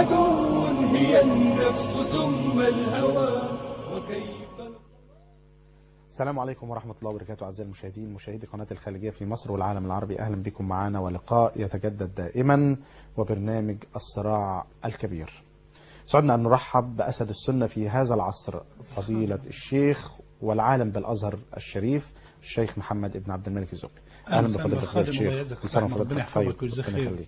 عدو هي النفس ثم الهوى وكيف السلام عليكم ورحمة الله وبركاته أعزائي المشاهدين مشاهدي قناة الخليجية في مصر والعالم العربي أهلا بكم معنا ولقاء يتجدد دائما وبرنامج الصراع الكبير سعدنا أن نرحب بأسد السنة في هذا العصر فضيلة الشيخ والعالم بالأزهر الشريف الشيخ محمد ابن عبد الملك الزوقي أهلا بفضيلة خادم الشيخ ويعزك كل سنة وسلم. وفضيلتك ربنا طيب. يحفظك ويجزاك ربنا خير. يخليك.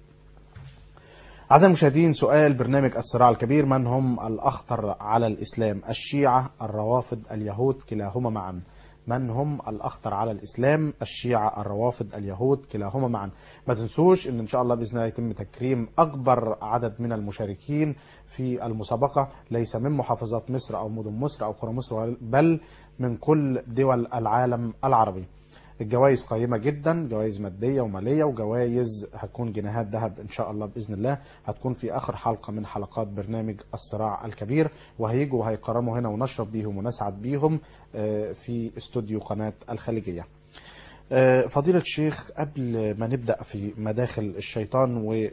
أعزائي المشاهدين سؤال برنامج الصراع الكبير من هم الأخطر على الإسلام الشيعة الروافض اليهود كلاهما معا من هم الأخطر على الإسلام الشيعة الروافض اليهود كلاهما معا ما تنسوش أن إن شاء الله بإذن الله يتم تكريم أكبر عدد من المشاركين في المسابقة ليس من محافظات مصر أو مدن مصر أو قرى مصر بل من كل دول العالم العربي الجوائز قيمة جدا جوائز مادية ومالية وجوائز هتكون جنيهات ذهب إن شاء الله بإذن الله هتكون في آخر حلقة من حلقات برنامج الصراع الكبير وهيجوا وهيكرموا هنا ونشرب بيهم ونسعد بيهم آه، في استوديو قناة الخليجية آه، فضيلة الشيخ قبل ما نبدأ في مداخل الشيطان وال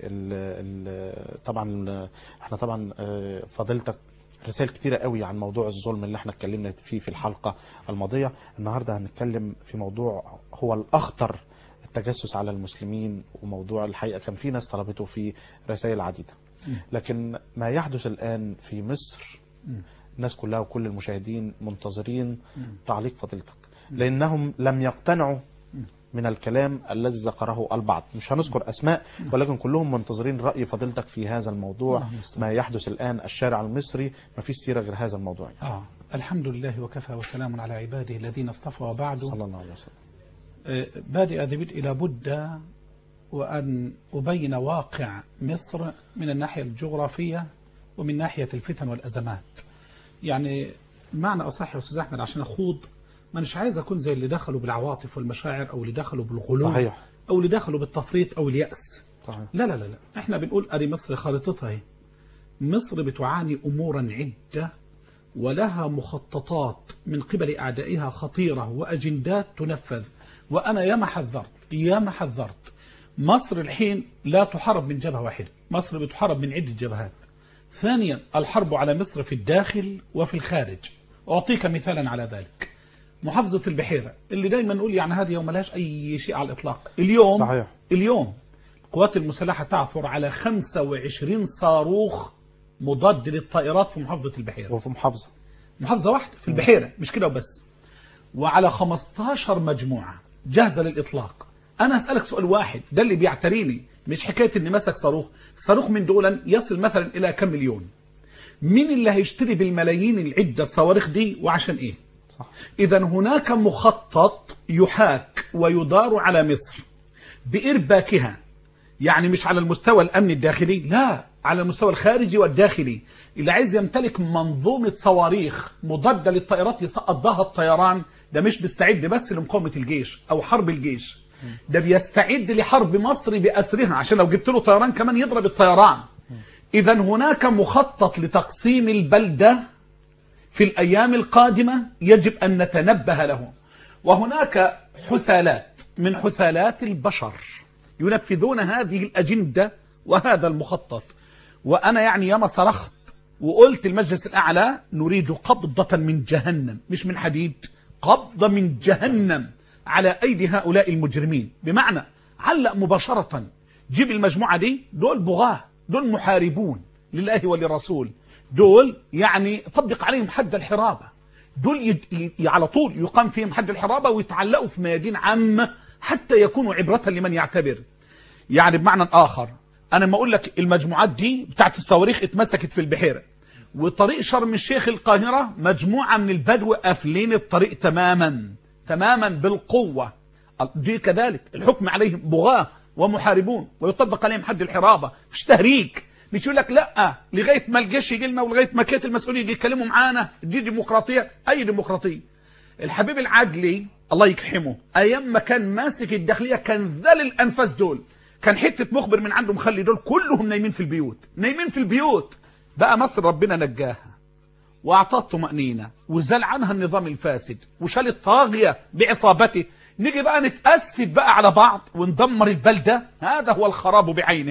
ال- طبعا ال- احنا طبعا آه، فضيلتك رسائل كتيرة قوي عن موضوع الظلم اللي احنا اتكلمنا فيه في الحلقة الماضية النهاردة هنتكلم في موضوع هو الأخطر التجسس على المسلمين وموضوع الحقيقة كان في ناس طلبته في رسائل عديدة لكن ما يحدث الآن في مصر الناس كلها وكل المشاهدين منتظرين تعليق فضيلتك لأنهم لم يقتنعوا من الكلام الذي ذكره البعض مش هنذكر أسماء ولكن كلهم منتظرين رأي فضيلتك في هذا الموضوع اللهم استعان. ما يحدث الآن الشارع المصري ما فيش سيرة غير هذا الموضوع آه. الحمد لله وكفى وسلام على عباده الذين اصطفى وبعد صلى الله عليه وسلم آه، بادئ ذي بدء لابد وأن أبين واقع مصر من الناحية الجغرافية ومن ناحية الفتن والأزمات يعني معنى أصح يا أستاذ أحمد عشان أخوض ما مش عايز أكون زي اللي دخلوا بالعواطف والمشاعر أو اللي دخلوا بالغلو صحيح أو اللي دخلوا بالتفريط أو اليأس صحيح لا لا لا لا احنا بنقول ادي مصر خارطتها اهي مصر بتعاني امورا عده ولها مخططات من قبل اعدائها خطيره واجندات تنفذ وانا ياما حذرت ياما حذرت مصر الحين لا تحارب من جبهه واحده مصر بتحارب من عده جبهات ثانيا الحرب على مصر في الداخل وفي الخارج اعطيك مثالا على ذلك محافظه البحيره اللي دايما نقول يعني هذه يوم ملهاش اي شيء على الاطلاق اليوم صحيح. اليوم القوات المسلحة تعثر على 25 صاروخ مضاد للطائرات في محافظة البحيرة وفي محافظة محافظة واحدة في البحيرة مش كده وبس وعلى 15 مجموعة جاهزة للإطلاق أنا أسألك سؤال واحد ده اللي بيعتريني مش حكاية إني مسك صاروخ صاروخ من دولا يصل مثلا إلى كم مليون مين اللي هيشتري بالملايين العدة الصواريخ دي وعشان إيه صح إذا هناك مخطط يحاك ويدار على مصر بإرباكها يعني مش على المستوى الأمني الداخلي لا على المستوى الخارجي والداخلي اللي عايز يمتلك منظومة صواريخ مضادة للطائرات يسقط بها الطيران ده مش بيستعد بس لمقاومة الجيش أو حرب الجيش ده بيستعد لحرب مصر بأسرها عشان لو جبت له طيران كمان يضرب الطيران إذا هناك مخطط لتقسيم البلدة في الأيام القادمة يجب أن نتنبه له وهناك حثالات من حثالات البشر ينفذون هذه الأجندة وهذا المخطط وأنا يعني ياما صرخت وقلت المجلس الأعلى نريد قبضة من جهنم مش من حديد قبضة من جهنم على أيدي هؤلاء المجرمين بمعنى علق مباشرة جيب المجموعة دي دول بغاة دول محاربون لله وللرسول دول يعني طبق عليهم حد الحرابة دول يد... ي... على طول يقام فيهم حد الحرابة ويتعلقوا في ميادين عامة حتى يكونوا عبرة لمن يعتبر يعني بمعنى آخر أنا ما أقول لك المجموعات دي بتاعت الصواريخ اتمسكت في البحيرة وطريق شرم الشيخ القاهرة مجموعة من البدو قافلين الطريق تماما تماما بالقوة دي كذلك الحكم عليهم بغاة ومحاربون ويطبق عليهم حد الحرابة مش تهريج مش يقول لك لا لغايه ما الجيش يجي لنا ولغايه ما كيت المسؤولين يجي يتكلموا معانا دي ديمقراطيه اي ديمقراطيه الحبيب العدلي الله يكحمه ايام ما كان ماسك الداخليه كان ذل الانفاس دول كان حته مخبر من عنده مخلي دول كلهم نايمين في البيوت نايمين في البيوت بقى مصر ربنا نجاها واعطاه طمانينه وزال عنها النظام الفاسد وشال الطاغيه بعصابته نيجي بقى نتاسد بقى على بعض وندمر البلده هذا هو الخراب بعينه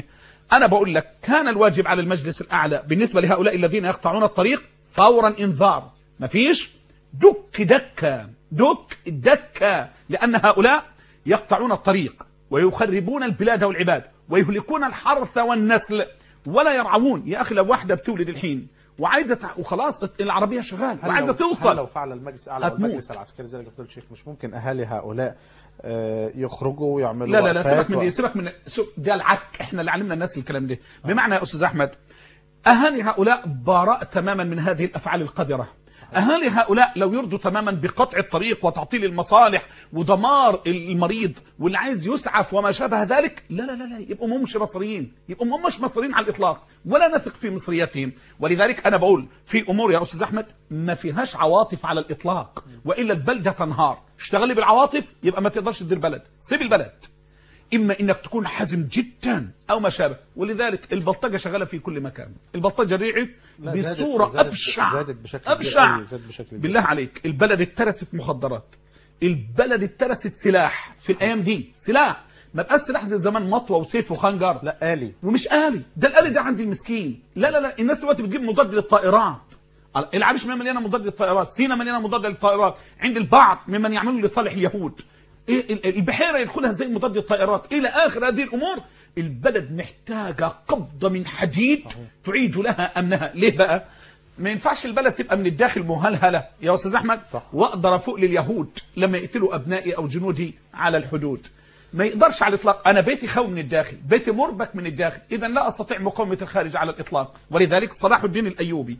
أنا بقول لك كان الواجب على المجلس الأعلى بالنسبة لهؤلاء الذين يقطعون الطريق فورا إنذار مفيش دك دكة دك دكة لأن هؤلاء يقطعون الطريق ويخربون البلاد والعباد ويهلكون الحرث والنسل ولا يرعون يا أخي لو واحدة بتولد الحين وعايزة تع- وخلاص العربية شغال هل وعايزة لو- هل لو توصل فعل المجلس الاعلى هتموت. والمجلس العسكري زي ما قلت الشيخ مش ممكن اهالي هؤلاء آه، يخرجوا ويعملوا لا لا لا وقفات سيبك من و- دي سيبك من شوف ده العك احنا اللي علمنا الناس الكلام ده بمعنى يا استاذ احمد اهالي هؤلاء براء تماما من هذه الافعال القذره اهالي هؤلاء لو يرضوا تماما بقطع الطريق وتعطيل المصالح ودمار المريض واللي عايز يسعف وما شابه ذلك لا لا لا لا يبقوا هم مش مصريين يبقوا هم مش مصريين على الاطلاق ولا نثق في مصريتهم ولذلك انا بقول في امور يا استاذ احمد ما فيهاش عواطف على الاطلاق والا البلده تنهار اشتغلي بالعواطف يبقى ما تقدرش تدير بلد سيب البلد اما انك تكون حزم جدا او ما شابه ولذلك البلطجه شغاله في كل مكان البلطجه ريعت لا، زادت- بصوره زادت- ابشع زادت بشكل كبير ابشع أوي، زادت بشكل كبير. بالله عليك البلد اترست مخدرات البلد اترست سلاح في الايام دي سلاح ما بقاش سلاح زي زمان مطوه وسيف وخنجر لا آلي ومش آلي ده الآلي ده عند المسكين لا لا لا الناس دلوقتي بتجيب مضاد للطائرات العريش مليانه مضاد للطائرات سينا مليانه مضاد للطائرات عند البعض ممن يعملوا لصالح اليهود إيه ال- البحيره يدخلها زي مضاد للطائرات الى اخر هذه الامور البلد محتاجه قبضه من حديد تعيد لها امنها ليه بقى ما ينفعش البلد تبقى من الداخل مهلهله يا استاذ احمد صح. واقدر افوق لليهود لما يقتلوا ابنائي او جنودي على الحدود ما يقدرش على الاطلاق انا بيتي خاوي من الداخل بيتي مربك من الداخل اذا لا استطيع مقاومه الخارج على الاطلاق ولذلك صلاح الدين الايوبي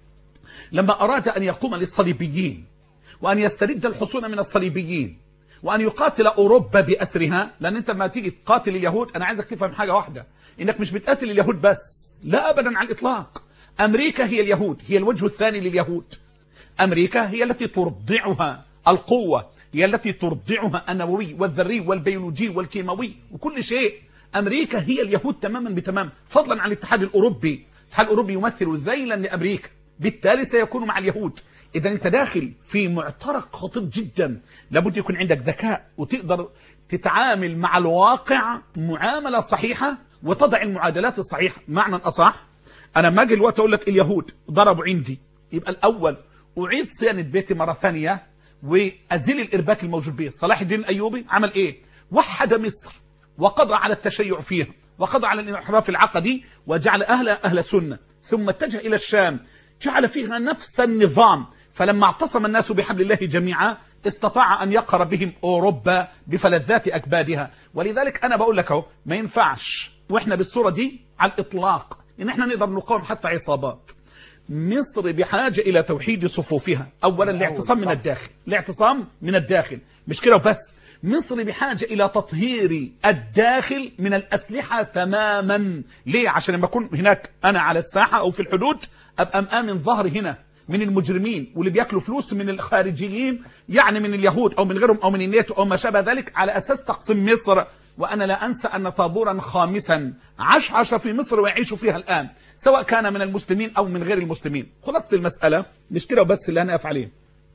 لما اراد ان يقوم للصليبيين وان يسترد الحصون من الصليبيين وان يقاتل اوروبا باسرها لان انت لما تيجي تقاتل اليهود انا عايزك تفهم حاجه واحده انك مش بتقاتل اليهود بس لا ابدا على الاطلاق امريكا هي اليهود هي الوجه الثاني لليهود أمريكا هي التي ترضعها القوة هي التي ترضعها النووي والذري والبيولوجي والكيماوي وكل شيء أمريكا هي اليهود تماما بتمام فضلا عن الاتحاد الأوروبي الاتحاد الأوروبي يمثل ذيلا لأمريكا بالتالي سيكون مع اليهود إذا أنت داخل في معترك خطير جدا لابد يكون عندك ذكاء وتقدر تتعامل مع الواقع معاملة صحيحة وتضع المعادلات الصحيحة معنى أصح أنا ما أجي الوقت أقول لك اليهود ضربوا عندي يبقى الأول أعيد صيانة بيتي مرة ثانية وأزيل الإرباك الموجود به صلاح الدين الأيوبي عمل إيه وحد مصر وقضى على التشيع فيها وقضى على الانحراف العقدي وجعل أهلها أهل سنة ثم اتجه إلى الشام جعل فيها نفس النظام فلما اعتصم الناس بحبل الله جميعا استطاع أن يقهر بهم أوروبا بفلذات أكبادها ولذلك أنا بقول لك اهو ما ينفعش وإحنا بالصورة دي على الإطلاق إن إحنا نقدر نقاوم حتى عصابات مصر بحاجة إلى توحيد صفوفها أولا الاعتصام من صح. الداخل الاعتصام من الداخل مش كده وبس مصر بحاجة إلى تطهير الداخل من الأسلحة تماما ليه عشان لما أكون هناك أنا على الساحة أو في الحدود أبقى مآمن ظهري هنا من المجرمين واللي بياكلوا فلوس من الخارجيين يعني من اليهود أو من غيرهم أو من الناتو أو ما شابه ذلك على أساس تقسيم مصر وأنا لا أنسى أن طابورا خامسا عشعش في مصر ويعيش فيها الآن سواء كان من المسلمين أو من غير المسلمين خلاصة المسألة مش كده وبس اللي أنا أفعله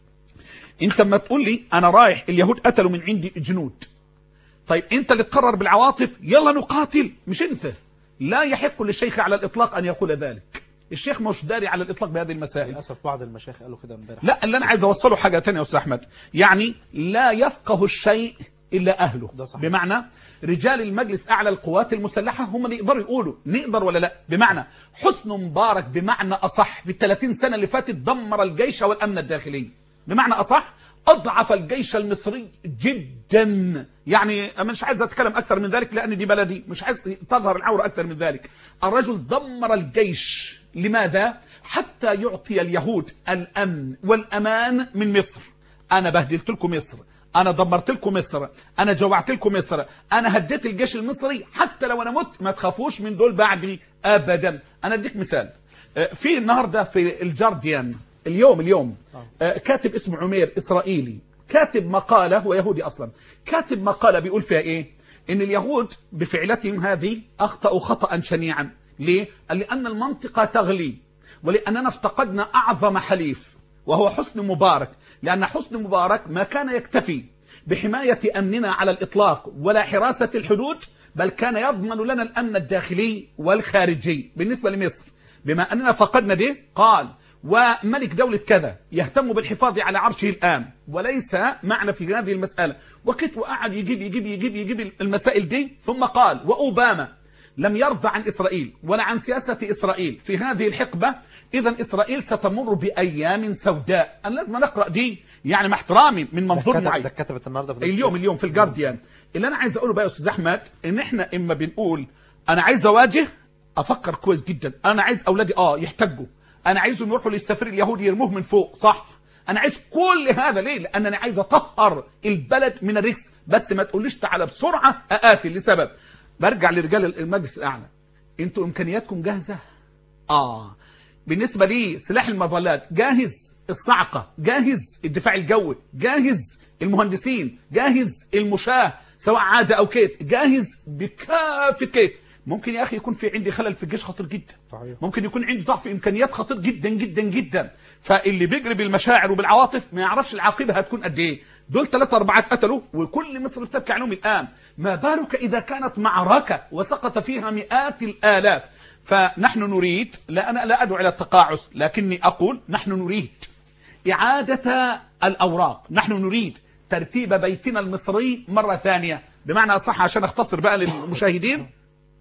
انت ما تقول لي انا رايح اليهود قتلوا من عندي جنود طيب انت اللي تقرر بالعواطف يلا نقاتل مش انت لا يحق للشيخ على الاطلاق ان يقول ذلك الشيخ مش داري على الاطلاق بهذه المسائل للاسف بعض المشايخ قالوا كده امبارح لا اللي انا عايز اوصله حاجه ثانيه يا استاذ احمد يعني لا يفقه الشيء الا اهله ده صحيح. بمعنى رجال المجلس اعلى القوات المسلحه هم اللي يقدروا يقولوا نقدر ولا لا بمعنى حسن مبارك بمعنى اصح في ال 30 سنه اللي فاتت دمر الجيش والامن الداخلي بمعنى اصح اضعف الجيش المصري جدا يعني أنا مش عايز اتكلم اكثر من ذلك لان دي بلدي مش عايز تظهر العوره اكثر من ذلك الرجل دمر الجيش لماذا حتى يعطي اليهود الامن والامان من مصر انا بهدلت لكم مصر انا دمرت لكم مصر انا جوعت لكم مصر انا هديت الجيش المصري حتى لو انا مت ما تخافوش من دول بعدي ابدا انا اديك مثال آه، في النهارده في الجارديان اليوم اليوم آه، كاتب اسمه عمير اسرائيلي كاتب مقاله هو يهودي اصلا كاتب مقاله بيقول فيها ايه ان اليهود بفعلتهم هذه اخطاوا خطا شنيعا ليه قال لان المنطقه تغلي ولاننا افتقدنا اعظم حليف وهو حسن مبارك لأن حسن مبارك ما كان يكتفي بحماية أمننا على الإطلاق ولا حراسة الحدود بل كان يضمن لنا الأمن الداخلي والخارجي بالنسبة لمصر بما أننا فقدنا ده قال وملك دولة كذا يهتم بالحفاظ على عرشه الآن وليس معنى في هذه المسألة وكت وقعد يجيب يجيب يجيب يجيب المسائل دي ثم قال وأوباما لم يرضى عن إسرائيل ولا عن سياسة إسرائيل في هذه الحقبة إذا إسرائيل ستمر بأيام سوداء أنا لازم نقرأ دي يعني مع احترامي من منظور ده معين كتب- ده كتبت النهارده في اليوم اليوم في الجارديان اللي انا عايز اقوله بقى يا استاذ احمد ان احنا اما بنقول انا عايز اواجه افكر كويس جدا انا عايز اولادي اه يحتجوا انا عايزهم يروحوا للسفير اليهودي يرموه من فوق صح انا عايز كل هذا ليه لان انا عايز اطهر البلد من الرجس بس ما تقوليش تعالى بسرعه اقاتل لسبب برجع لرجال المجلس الاعلى انتوا امكانياتكم جاهزه اه بالنسبة لي سلاح المظلات جاهز الصعقة جاهز الدفاع الجوي جاهز المهندسين جاهز المشاة سواء عادة أو كيت جاهز بكافة كيت ممكن يا أخي يكون في عندي خلل في الجيش خطير جدا صحيح. ممكن يكون عندي ضعف إمكانيات خطير جدا جدا جدا فاللي بيجري بالمشاعر وبالعواطف ما يعرفش العاقبة هتكون قد إيه دول ثلاثة أربعة قتلوا وكل مصر بتبكي عليهم الآن ما بالك إذا كانت معركة وسقط فيها مئات الآلاف فنحن نريد لا أنا لا أدعو إلى التقاعس لكني أقول نحن نريد إعادة الأوراق نحن نريد ترتيب بيتنا المصري مرة ثانية بمعنى أصح عشان أختصر بقى للمشاهدين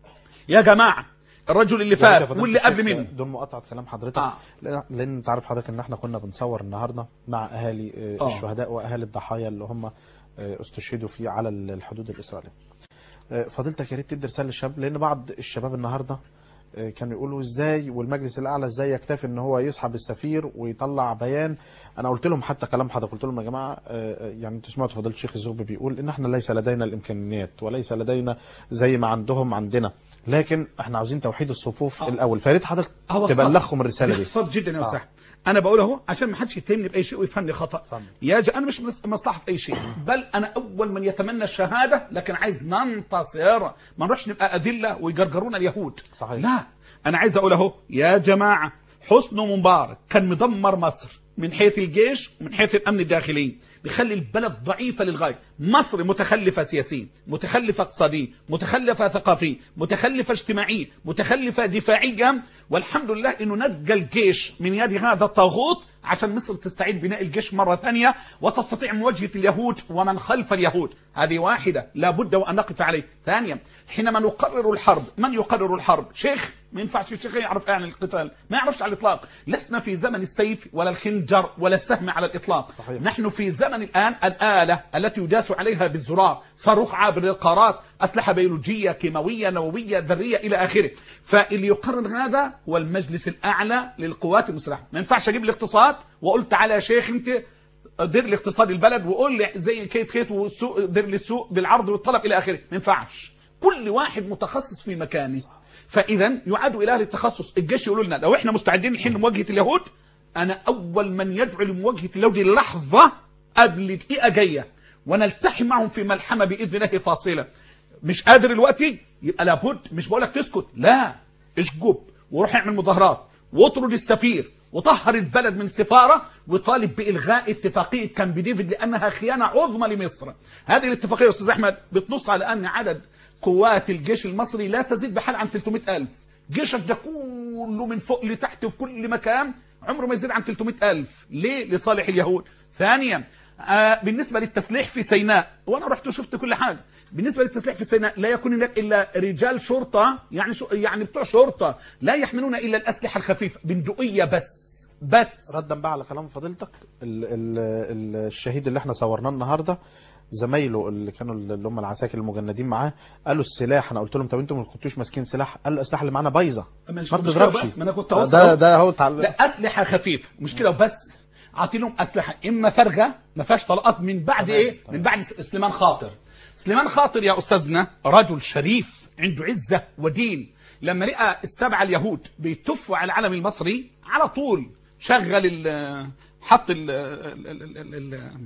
يا جماعة الرجل اللي يعني يا فات فضيلة واللي قبل الشيخ، منه دون مقاطعة كلام حضرتك آه. لأن- لأن أنت عارف حضرتك إن إحنا كنا بنصور النهاردة مع أهالي آه، آه. الشهداء وأهالي الضحايا اللي هم آه، استشهدوا فيه على الحدود الإسرائيلية. آه، فضيلتك يا ريت تدي رسالة للشباب لأن بعض الشباب النهاردة آه، كانوا يقولوا ازاي والمجلس الاعلى ازاي يكتفي ان هو يسحب السفير ويطلع بيان انا قلت لهم حتى كلام حضرتك قلت لهم يا جماعه آه، آه، يعني انتوا سمعتوا فضيله الشيخ الزغبي بيقول ان احنا ليس لدينا الامكانيات وليس لدينا زي ما عندهم عندنا لكن احنا عاوزين توحيد الصفوف آه. الاول فيا ريت حضرتك هو تبلغهم الرساله دي باختصار جدا يا آه. استاذ انا بقول اهو عشان ما حدش يتهمني باي شيء ويفهمني خطا اتفضل. يا ج... انا مش مس- مصلحه في اي شيء بل انا اول من يتمنى الشهاده لكن عايز ننتصر ما نروحش نبقى اذله ويجرجرونا اليهود صحيح. لا انا عايز اقول اهو يا جماعه حسن مبارك كان مدمر مصر من حيث الجيش ومن حيث الامن الداخلي بيخلي البلد ضعيفه للغايه مصر متخلفه سياسيا متخلفه اقتصاديا متخلفه ثقافيا متخلفه اجتماعيا متخلفه دفاعيا والحمد لله انه نجى الجيش من يد هذا الطاغوت عشان مصر تستعيد بناء الجيش مرة ثانية وتستطيع مواجهة اليهود ومن خلف اليهود هذه واحدة لا بد وأن نقف عليه ثانيا حينما نقرر الحرب من يقرر الحرب شيخ ما ينفعش الشيخ يعرف عن القتال ما يعرفش على الإطلاق لسنا في زمن السيف ولا الخنجر ولا السهم على الإطلاق صحيح. نحن في زمن الآن الآلة التي يداس عليها بالزرار صاروخ عابر للقارات أسلحة بيولوجية كيماوية نووية ذرية إلى آخره فاللي يقرر هذا هو المجلس الأعلى للقوات المسلحة ما ينفعش أجيب الاقتصاد وأقول تعالى يا شيخ أنت دير لي اقتصاد البلد وقول لي زي كيت خيط والسوق دير لي السوق بالعرض والطلب إلى آخره ما ينفعش كل واحد متخصص في مكانه فإذا يعاد إلى أهل التخصص الجيش يقولوا لنا لو إحنا مستعدين الحين لمواجهة اليهود أنا أول من يدعو لمواجهة اليهود لحظة قبل دقيقة جاية ونلتحم معهم في ملحمة بإذن الله فاصلة مش قادر دلوقتي يبقى لابد مش بقولك تسكت لا اشجب وروح اعمل مظاهرات واطرد السفير وطهر البلد من سفارة وطالب بإلغاء اتفاقية كامب ديفيد لأنها خيانة عظمى لمصر هذه الاتفاقية يا أستاذ أحمد بتنص على أن عدد قوات الجيش المصري لا تزيد بحال عن 300 ألف جيشك ده كله من فوق لتحت في كل مكان عمره ما يزيد عن 300 ألف ليه لصالح اليهود ثانيا آه بالنسبة للتسليح في سيناء وأنا رحت وشفت كل حاجة بالنسبة للتسليح في سيناء لا يكون هناك إلا رجال شرطة يعني شو يعني بتوع شرطة لا يحملون إلا الأسلحة الخفيفة بندقية بس بس ردا بقى على كلام فضيلتك ال ال ال الشهيد اللي احنا صورناه النهارده زمايله اللي كانوا اللي هم العساكر المجندين معاه قالوا السلاح انا قلت لهم طب انتوا ما كنتوش ماسكين سلاح قالوا الاسلحه اللي معانا بايظه ما ما بتضربش بس ما أنا كنت أوصل ده ده هو تعال... لا أسلحة خفيفة مش كده وبس أعطي لهم أسلحة إما فارغة ما فيهاش طلقات من بعد تمام، إيه تمام. من بعد س- سليمان خاطر سليمان خاطر يا أستاذنا رجل شريف عنده عزة ودين لما لقى السبعة اليهود بيتفوا على العلم المصري على طول شغل ال حط ال ال- ال- ال- ال-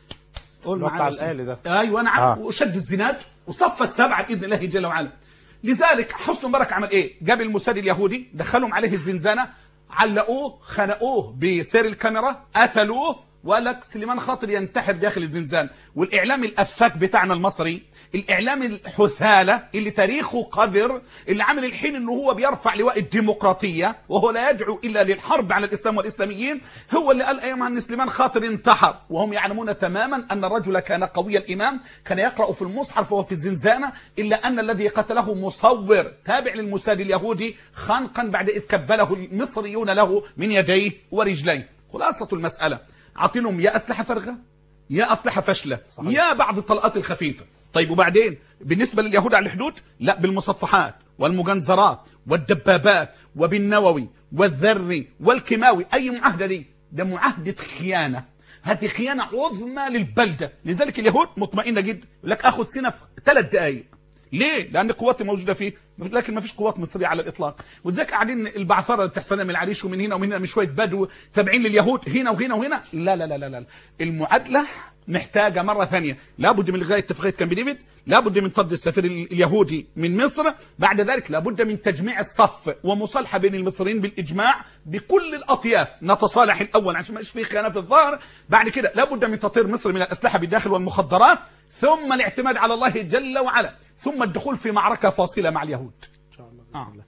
قول اللي هو معايا بتاع الآلي ده. ايوه نعم آه. آه. وشد الزناد وصف السبعه باذن الله جل وعلا لذلك حسن مبارك عمل ايه جاب الموساد اليهودي دخلهم عليه الزنزانه علقوه خنقوه بسير الكاميرا قتلوه وقال لك سليمان خاطر ينتحر داخل الزنزان والاعلام الافاك بتاعنا المصري الاعلام الحثاله اللي تاريخه قذر اللي عامل الحين انه هو بيرفع لواء الديمقراطيه وهو لا يدعو الا للحرب على الاسلام والاسلاميين هو اللي قال ايام ان سليمان خاطر انتحر وهم يعلمون تماما ان الرجل كان قوي الايمان كان يقرا في المصحف وهو في الزنزانه الا ان الذي قتله مصور تابع للموساد اليهودي خنقا بعد اذ كبله المصريون له من يديه ورجليه خلاصه المساله عطينهم يا اسلحه فارغه يا اسلحه فاشله صحيح. يا بعض الطلقات الخفيفه طيب وبعدين بالنسبه لليهود على الحدود لا بالمصفحات والمجنزرات والدبابات وبالنووي والذري والكيماوي اي معاهده دي ده معاهده خيانه هذه خيانه عظمى للبلده لذلك اليهود مطمئنه جدا يقول لك اخذ سنه في ثلاث دقائق ليه؟ لأن قواتي موجودة فيه لكن ما فيش قوات مصرية على الإطلاق ولذلك قاعدين البعثرة اللي بتحصل لنا من العريش ومن هنا ومن هنا من شوية بدو تابعين لليهود هنا وهنا وهنا لا لا لا لا, لا. المعادلة محتاجة مرة ثانية لابد من إلغاء اتفاقية كامب ديفيد لابد من طرد السفير اليهودي من مصر بعد ذلك لابد من تجميع الصف ومصالحة بين المصريين بالإجماع بكل الأطياف نتصالح الأول عشان ما يبقاش فيه خيانة في الظاهر بعد كده لابد من تطهير مصر من الأسلحة بالداخل والمخدرات ثم الاعتماد على الله جل وعلا ثم الدخول في معركة فاصلة مع اليهود ان شاء الله آه. بإذن الله.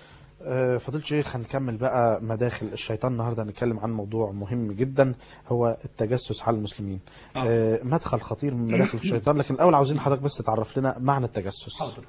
آه، فضيلة الشيخ هنكمل بقى مداخل الشيطان النهارده هنتكلم عن موضوع مهم جدا هو التجسس على المسلمين آه. آه، مدخل خطير من مداخل الشيطان لكن الاول عاوزين حضرتك بس تعرف لنا معنى التجسس حاضر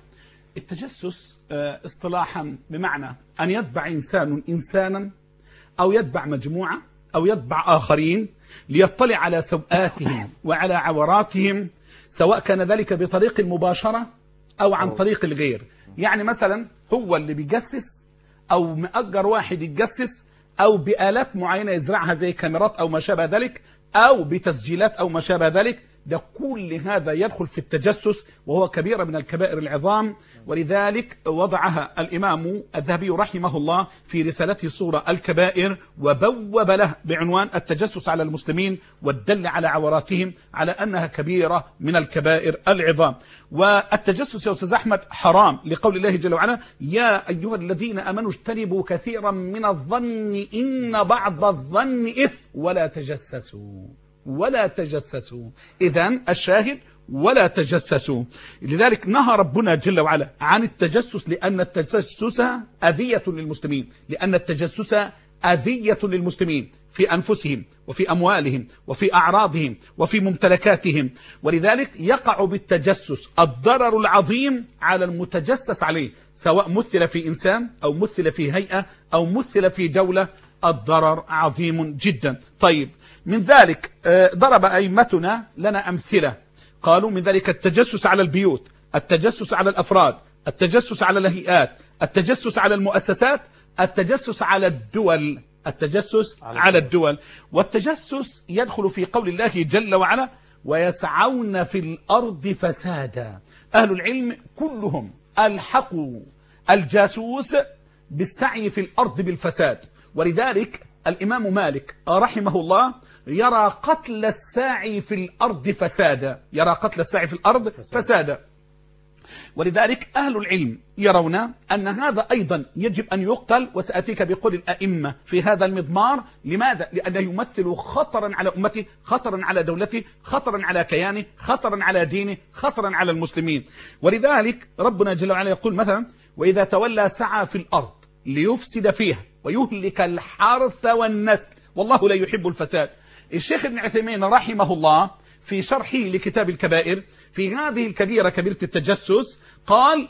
التجسس آه، اصطلاحا بمعنى أن يتبع إنسان إنسانا أو يتبع مجموعة أو يتبع آخرين ليطلع على سوءاتهم وعلى عوراتهم سواء كان ذلك بطريق المباشرة أو عن طريق الغير يعني مثلا هو اللي بيجسس أو مأجر واحد يتجسس أو بآلات معينة يزرعها زي كاميرات أو ما شابه ذلك أو بتسجيلات أو ما شابه ذلك ده كل هذا يدخل في التجسس وهو كبيرة من الكبائر العظام ولذلك وضعها الإمام الذهبي رحمه الله في رسالته صورة الكبائر وبوب له بعنوان التجسس على المسلمين والدل على عوراتهم على أنها كبيرة من الكبائر العظام والتجسس يا أستاذ أحمد حرام لقول الله جل وعلا يا أيها الذين أمنوا اجتنبوا كثيرا من الظن إن بعض الظن إثم ولا تجسسوا ولا تجسسوا إذا الشاهد ولا تجسسوا لذلك نهى ربنا جل وعلا عن التجسس لأن التجسس أذية للمسلمين لأن التجسس أذية للمسلمين في أنفسهم وفي أموالهم وفي أعراضهم وفي ممتلكاتهم ولذلك يقع بالتجسس الضرر العظيم على المتجسس عليه سواء مثل في إنسان أو مثل في هيئة أو مثل في دولة الضرر عظيم جدا طيب من ذلك آه، ضرب أئمتنا لنا أمثلة قالوا من ذلك التجسس على البيوت التجسس على الأفراد التجسس على الهيئات التجسس على المؤسسات التجسس على الدول التجسس على على الدول والتجسس يدخل في قول الله جل وعلا ويسعون في الأرض فسادا أهل العلم كلهم ألحقوا الجاسوس بالسعي في الأرض بالفساد ولذلك الإمام مالك رحمه الله يرى قتل الساعي في الأرض فسادا يرى قتل الساعي في الأرض فسادا ولذلك أهل العلم يرون أن هذا أيضا يجب أن يقتل وسأتيك بقول الأئمة في هذا المضمار لماذا؟ لأنه يمثل خطرا على أمته خطرا على دولته خطرا على كيانه خطرا على دينه خطرا على المسلمين ولذلك ربنا جل وعلا يقول مثلا وإذا تولى سعى في الأرض ليفسد فيها ويهلك الحرث والنسل والله لا يحب الفساد الشيخ ابن عثيمين رحمه الله في شرحه لكتاب الكبائر في هذه الكبيرة كبيرة التجسس قال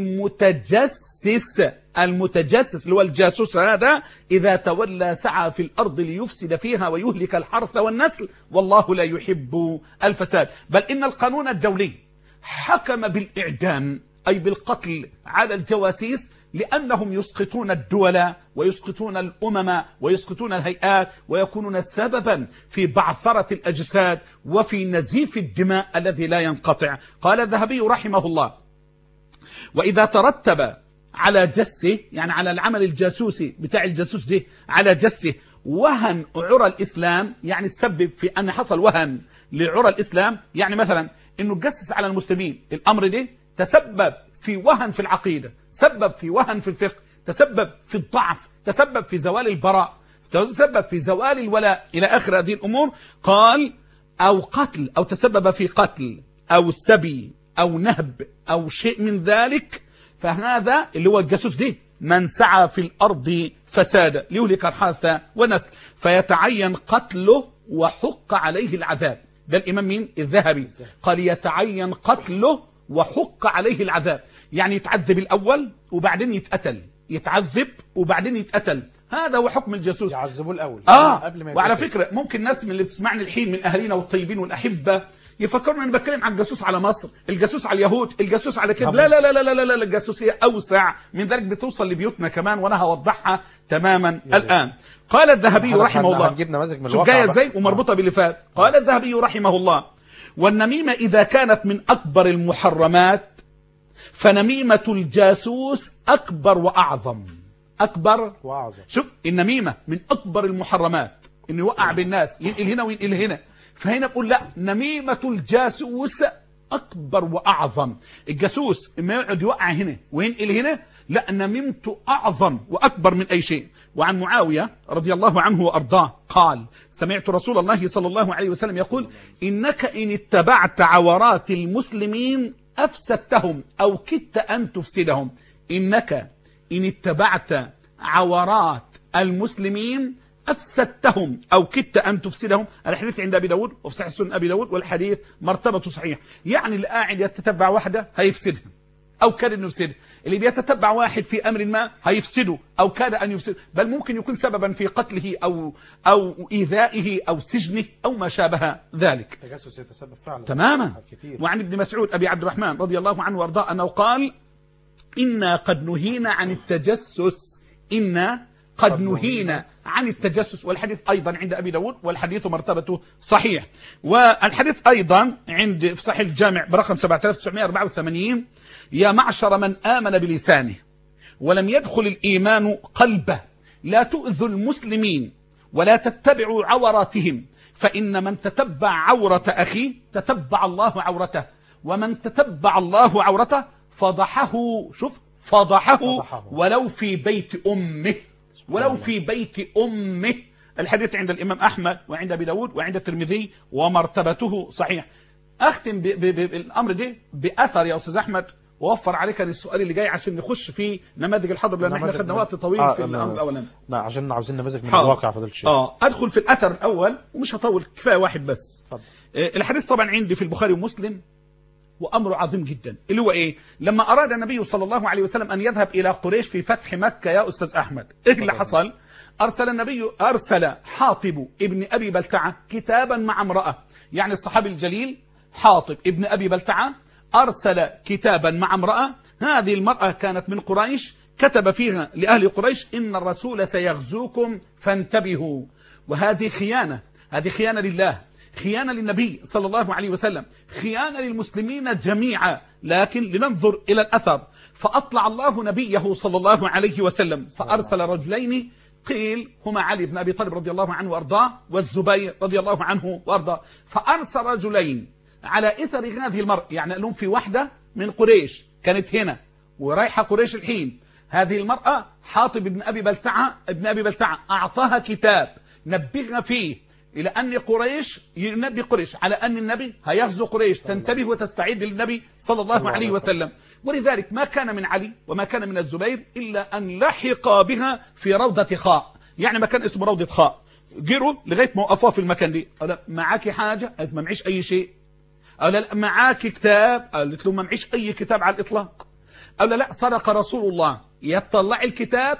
والمتجسس المتجسس اللي هو الجاسوس هذا إذا تولى سعى في الأرض ليفسد فيها ويهلك الحرث والنسل والله لا يحب الفساد بل إن القانون الدولي حكم بالإعدام أي بالقتل على الجواسيس لأنهم يسقطون الدول ويسقطون الأمم ويسقطون الهيئات ويكونون سببا في بعثرة الأجساد وفي نزيف الدماء الذي لا ينقطع قال الذهبي رحمه الله وإذا ترتب على جسه يعني على العمل الجاسوسي بتاع الجاسوس ده على جسه وهن عرى الإسلام يعني سبب في أن حصل وهن لعرى الإسلام يعني مثلا أنه جسس على المسلمين الأمر ده تسبب في وهن في العقيدة سبب في وهن في الفقه تسبب في الضعف تسبب في زوال البراء تسبب في زوال الولاء إلى آخر هذه الأمور قال أو قتل أو تسبب في قتل أو سبي أو نهب أو شيء من ذلك فهذا اللي هو الجاسوس دي من سعى في الأرض فسادا ليهلك الحاث ونسل فيتعين قتله وحق عليه العذاب ده الإمام مين الذهبي قال يتعين قتله وحق عليه العذاب يعني يتعذب الأول وبعدين يتقتل يتعذب وبعدين يتقتل هذا هو حكم الجاسوس يعذبوه الاول اه قبل ما وعلى يتقتل. فكره ممكن ناس من اللي بتسمعني الحين من اهالينا والطيبين والاحبه يفكروا اني بتكلم عن الجاسوس على مصر الجاسوس على اليهود الجاسوس على كده لا لا لا لا لا لا, لا الجاسوسيه اوسع من ذلك بتوصل لبيوتنا كمان وانا هوضحها تماما الان قال الذهبي هن- رحمه هن- الله هنجيب نماذج من شوف الواقع جايه بقى. ازاي ومربوطه باللي فات قال الذهبي رحمه الله والنميمه اذا كانت من اكبر المحرمات فنميمه الجاسوس اكبر واعظم اكبر واعظم شوف النميمة من أكبر المحرمات إنه يوقع بالناس ينقل هنا وينقل هنا فهنا بقول لا نميمة الجاسوس أكبر وأعظم الجاسوس إما يقعد يوقع هنا وينقل هنا لا نميمته أعظم وأكبر من أي شيء وعن معاوية رضي الله عنه وأرضاه قال سمعت رسول الله صلى الله عليه وسلم يقول إنك إن اتبعت عورات المسلمين أفسدتهم أو كدت أن تفسدهم إنك إن اتبعت عورات المسلمين أفسدتهم أو كدت أن تفسدهم الحديث عند أبي داود وفي صحيح سنن أبي داود والحديث مرتبته صحيح يعني اللي قاعد يتتبع واحدة هيفسدها أو كاد أنه يفسدها اللي بيتتبع واحد في أمر ما هيفسده أو كاد أن يفسده بل ممكن يكون سببا في قتله أو أو إيذائه أو سجنه أو ما شابه ذلك التجسس يتسبب فعلا تماما كتير وعن ابن مسعود أبي عبد الرحمن رضي الله عنه وارضاه أنه قال إنا قد نهينا عن التجسس إنا قد نهينا عن التجسس والحديث أيضا عند أبي داود والحديث مرتبته صحيح والحديث أيضا عند في صحيح الجامع برقم 7984 يا معشر من آمن بلسانه ولم يدخل الإيمان قلبه لا تؤذوا المسلمين ولا تتبعوا عوراتهم فإن من تتبع عورة أخيه تتبع الله عورته ومن تتبع الله عورته فضحه شوف فضحه فضحه. ولو في بيت أمه ولو في بيت أمه الحديث عند الإمام أحمد وعند أبي داود وعند الترمذي ومرتبته صحيح أختم ب- ب- ب- بالأمر ده بأثر يا أستاذ أحمد ووفر عليك السؤال اللي جاي عشان نخش في نماذج الحضر لأن احنا نماذج خدنا من- وقت طويل آه، في أنا- الأمر الأولاني لا عشان عاوزين نماذج من حاضر. الواقع فضل الشيخ اه ادخل في الاثر الاول ومش هطول كفايه واحد بس اتفضل. آه، الحديث طبعا عندي في البخاري ومسلم وامره عظيم جدا اللي هو ايه لما اراد النبي صلى الله عليه وسلم ان يذهب الى قريش في فتح مكه يا استاذ احمد ايه اللي حصل ارسل النبي ارسل حاطب ابن ابي بلتعه كتابا مع امراه يعني الصحابي الجليل حاطب ابن ابي بلتعه ارسل كتابا مع امراه هذه المراه كانت من قريش كتب فيها لاهل قريش ان الرسول سيغزوكم فانتبهوا وهذه خيانه هذه خيانه لله خيانة للنبي صلى الله عليه وسلم خيانة للمسلمين جميعا لكن لننظر إلى الأثر فأطلع الله نبيه صلى الله عليه وسلم فأرسل رجلين قيل هما علي بن أبي طالب رضي الله عنه وأرضاه والزبير رضي الله عنه وأرضاه فأرسل رجلين على إثر هذه المرء يعني قال لهم في واحدة من قريش كانت هنا ورايحة قريش الحين هذه المرأة حاطب ابن أبي بلتعة ابن أبي بلتعة أعطاها كتاب نبهنا فيه إلى أن قريش ينبي قريش على أن النبي هيغزو قريش تنتبه وتستعيد للنبي صلى الله عليه وسلم ولذلك ما كان من علي وما كان من الزبير إلا أن لحق بها في روضة خاء يعني مكان اسمه روضة خاء جروا لغاية ما وقفوها في المكان دي قال معاك حاجة قالت ما معيش أي شيء قال لا معاك كتاب قالت له ما معيش أي كتاب على الإطلاق قال لا صدق رسول الله يطلع الكتاب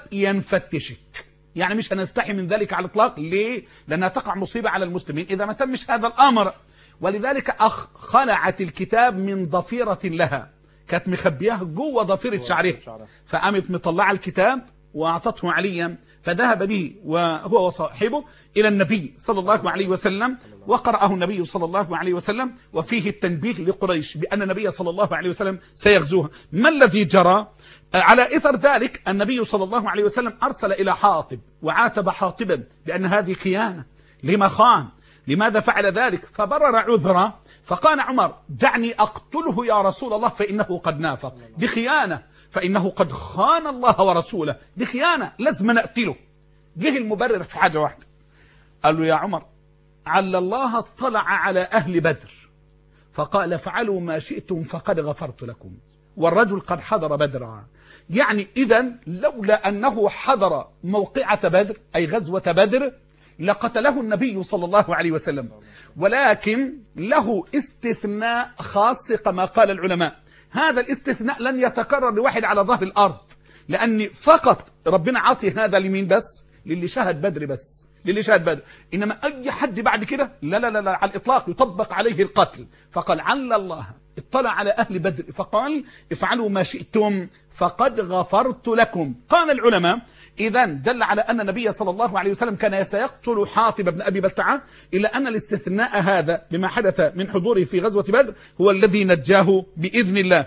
ينفتشك يعني مش هنستحي من ذلك على الإطلاق ليه؟ لأنها تقع مصيبة على المسلمين إذا ما تمش هذا الأمر ولذلك أخ خلعت الكتاب من ضفيرة لها كانت مخبياه جوه ضفيرة شعرها شعرها. فقامت مطلعة الكتاب وأعطته عليا فذهب به وهو وصاحبه إلى النبي صلى الله عليه وسلم وقرأه النبي صلى الله عليه وسلم وفيه التنبيه لقريش بأن النبي صلى الله عليه وسلم سيغزوها ما الذي جرى على إثر ذلك النبي صلى الله عليه وسلم أرسل إلى حاطب وعاتب حاطبا بأن هذه خيانة لما خان لماذا فعل ذلك فبرر عذره فقال عمر دعني أقتله يا رسول الله فإنه قد نافق دي خيانة فإنه قد خان الله ورسوله دي خيانة لازم نقتله جه المبرر في حاجة واحدة قال له يا عمر عل الله اطلع على أهل بدر فقال افعلوا ما شئتم فقد غفرت لكم والرجل قد حضر بدرا يعني إذا لولا أنه حضر موقعة بدر أي غزوة بدر لقتله النبي صلى الله عليه وسلم ولكن له استثناء خاص كما قال العلماء هذا الاستثناء لن يتكرر لواحد على ظهر الأرض لأن فقط ربنا عاطي هذا لمين بس للي شاهد بدر بس للي شاهد بدر إنما أي حد بعد كده لا لا لا, لا على الإطلاق يطبق عليه القتل فقال عل الله اطلع على أهل بدر فقال افعلوا ما شئتم فقد غفرت لكم قال العلماء إذا دل على أن النبي صلى الله عليه وسلم كان سيقتل حاطب بن أبي بلتعة إلا أن الاستثناء هذا بما حدث من حضوره في غزوة بدر هو الذي نجاه بإذن الله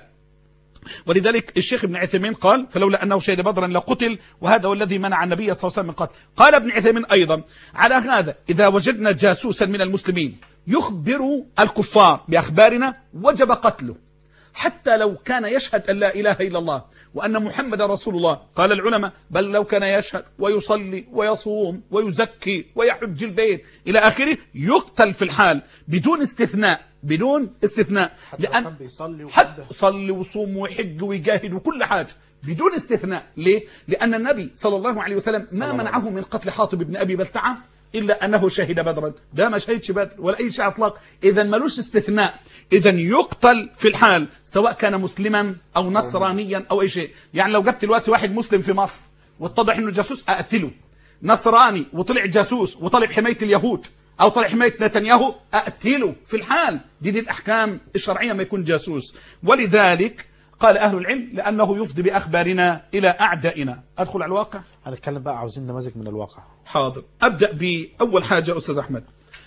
ولذلك الشيخ ابن عثيمين قال فلولا أنه شهد بدرا لقتل وهذا هو الذي منع النبي صلى الله عليه وسلم من قتل قال ابن عثيمين أيضا على هذا إذا وجدنا جاسوسا من المسلمين يخبر الكفار بأخبارنا وجب قتله حتى لو كان يشهد أن لا إله إلا الله وأن محمد رسول الله قال العلماء بل لو كان يشهد ويصلي ويصوم ويزكي ويحج البيت إلى آخره يقتل في الحال بدون استثناء بدون استثناء حتى لو كان بيصلي حتى ويسبح. يصلي ويصوم ويحج ويجاهد وكل حاجة بدون استثناء ليه؟ لأن النبي صلى الله عليه وسلم ما الله منعه من قتل حاطب بن أبي بلتعة إلا أنه شهد بدرا ده ما شهدش بدر ولا أي شيء أطلاق إذا ملوش استثناء إذا يقتل في الحال سواء كان مسلما أو نصرانيا أو أي شيء يعني لو جبت دلوقتي واحد مسلم في مصر واتضح إنه جاسوس أقتله نصراني وطلع جاسوس وطلع حماية اليهود أو طلع حماية نتنياهو أقتله في الحال دي دي الأحكام الشرعية ما يكون جاسوس ولذلك قال أهل العلم لأنه يفضي بأخبارنا إلى أعدائنا أدخل على الواقع هنتكلم بقى عاوزين نماذج من الواقع حاضر أبدأ بأول حاجة أستاذ أحمد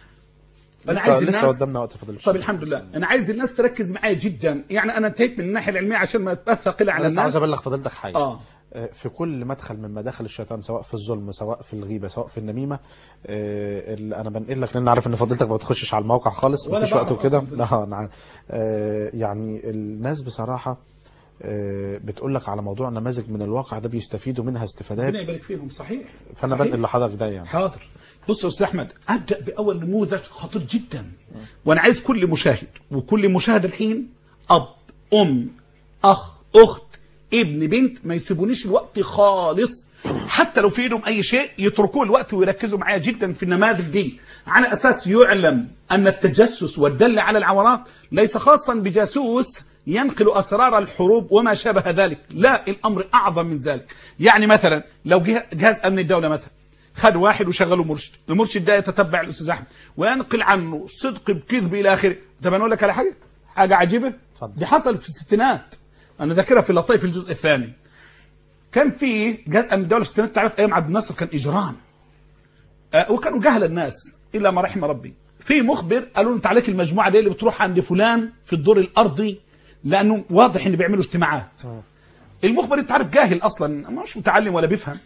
أنا لسه, عايز لسه الناس قدامنا وقت فضل طب الحمد لله أنا عايز الناس تركز معايا جدا يعني أنا انتهيت من الناحية العلمية عشان ما تبقى ثقيلة على بس الناس عاوز ابلغ فضيلتك حاجه آه. آه، في كل مدخل من مداخل الشيطان سواء في الظلم سواء في الغيبه سواء في النميمه آه، اللي انا بنقل لك لان عارف ان فضيلتك ما بتخشش على الموقع خالص ولا مفيش وقت بعرف وكده أصلاً. لا نعم آه، يعني الناس بصراحه آه، بتقول لك على موضوع نماذج من الواقع ده بيستفيدوا منها استفادات ربنا يبارك فيهم صحيح فانا صحيح. بنقل لحضرتك ده يعني حاضر بص يا استاذ احمد ابدا باول نموذج خطير جدا وانا عايز كل مشاهد وكل مشاهد الحين اب ام اخ اخت ابن بنت ما يسيبونيش الوقت خالص حتى لو في ايدهم اي شيء يتركوه الوقت ويركزوا معايا جدا في النماذج دي على اساس يعلم ان التجسس والدل على العورات ليس خاصا بجاسوس ينقل اسرار الحروب وما شابه ذلك لا الامر اعظم من ذلك يعني مثلا لو جه- جهاز امن الدوله مثلا خد واحد وشغله مرشد المرشد ده يتتبع الاستاذ احمد وينقل عنه صدق بكذب الى اخره طب انا اقول لك على حاجه حاجه عجيبه اتفضل. دي حصلت في الستينات انا ذاكرها في اللطيف الجزء الثاني كان في جهاز امن الدوله في الستينات تعرف ايام عبد الناصر كان اجرام آه، وكانوا جهل الناس الا ما رحم ربي في مخبر قالوا له انت عليك المجموعه دي اللي بتروح عند فلان في الدور الارضي لانه واضح ان بيعملوا اجتماعات المخبر انت عارف جاهل اصلا مش متعلم ولا بيفهم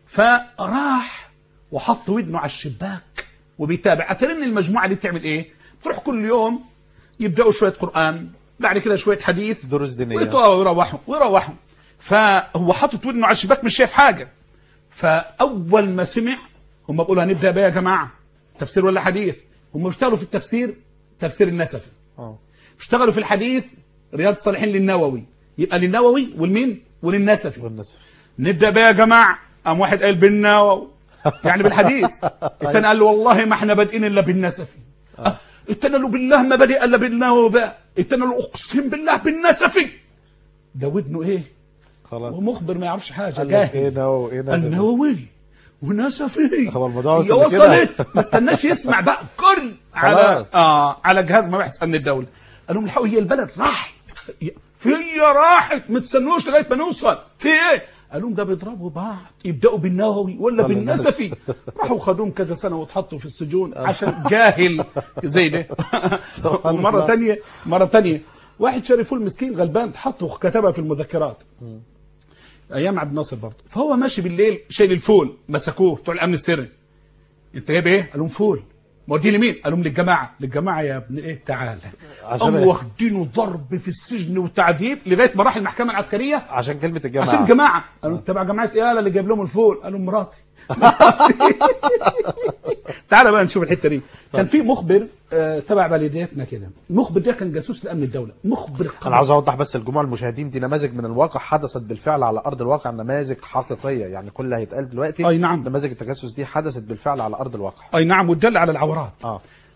فراح وحط ودنه على الشباك وبيتابع اترن المجموعه دي بتعمل ايه بتروح كل يوم يبداوا شويه قران بعد كده شويه حديث دروس دينيه ويطلعوا ويروحوا ويروحوا فهو حاطط ودنه على الشباك مش شايف حاجه فاول ما سمع هم بيقولوا هنبدا بيه يا جماعه تفسير ولا حديث هم بيشتغلوا في التفسير تفسير النسفي اه اشتغلوا في الحديث رياض الصالحين للنووي يبقى للنووي والمين وللنسفي والنسف نبدا بيه يا جماعه قام واحد قال بالنووي يعني بالحديث الثاني قال له والله ما احنا بادئين الا بالنسفي آه. الثاني قال له بالله ما بادئ الا بالنووي بقى الثاني قال له اقسم بالله بالنسفي ده ودنه ايه خلاص ومخبر ما يعرفش حاجه قال لك ايه جاهل نو ايه نسف النووي ونسفي هو الموضوع هي وصل لكده؟ وصلت ما استناش يسمع بقى كل على خلاص. اه على جهاز مباحث امن الدوله قال لهم الحقوا هي البلد راحت في راحت ما تستنوش لغايه ما نوصل في ايه قال لهم ده بيضربوا بعض يبداوا بالنووي ولا ولا بالنسفي راحوا خدوهم كذا سنه واتحطوا في السجون عشان جاهل زي ده سبحان ومره الله. تانية مره تانية واحد شاري فول مسكين غلبان اتحط وكتبها في المذكرات ايام عبد الناصر برضه فهو ماشي بالليل شايل الفول مسكوه بتوع الامن السري انت جايب ايه؟ قال لهم فول موديه لمين؟ قال لهم للجماعه للجماعه يا ابن ايه تعالى عشان قاموا إيه؟ واخدينه ضرب في السجن والتعذيب لغايه ما راح المحكمه العسكريه عشان كلمه الجماعه عشان جماعه قالوا تبع جماعه ايه قال اللي جايب لهم الفول قالوا مراتي تعال بقى نشوف الحته دي كان في مخبر آه، تبع بلدياتنا كده المخبر ده كان جاسوس لامن الدوله مخبر انا قوي عاوز اوضح بس لجموع المشاهدين دي نماذج من الواقع حدثت بالفعل على ارض الواقع نماذج حقيقيه يعني كل اللي هيتقال دلوقتي أي نعم. نماذج التجسس دي حدثت بالفعل على ارض الواقع اي نعم وتدل على العورات اه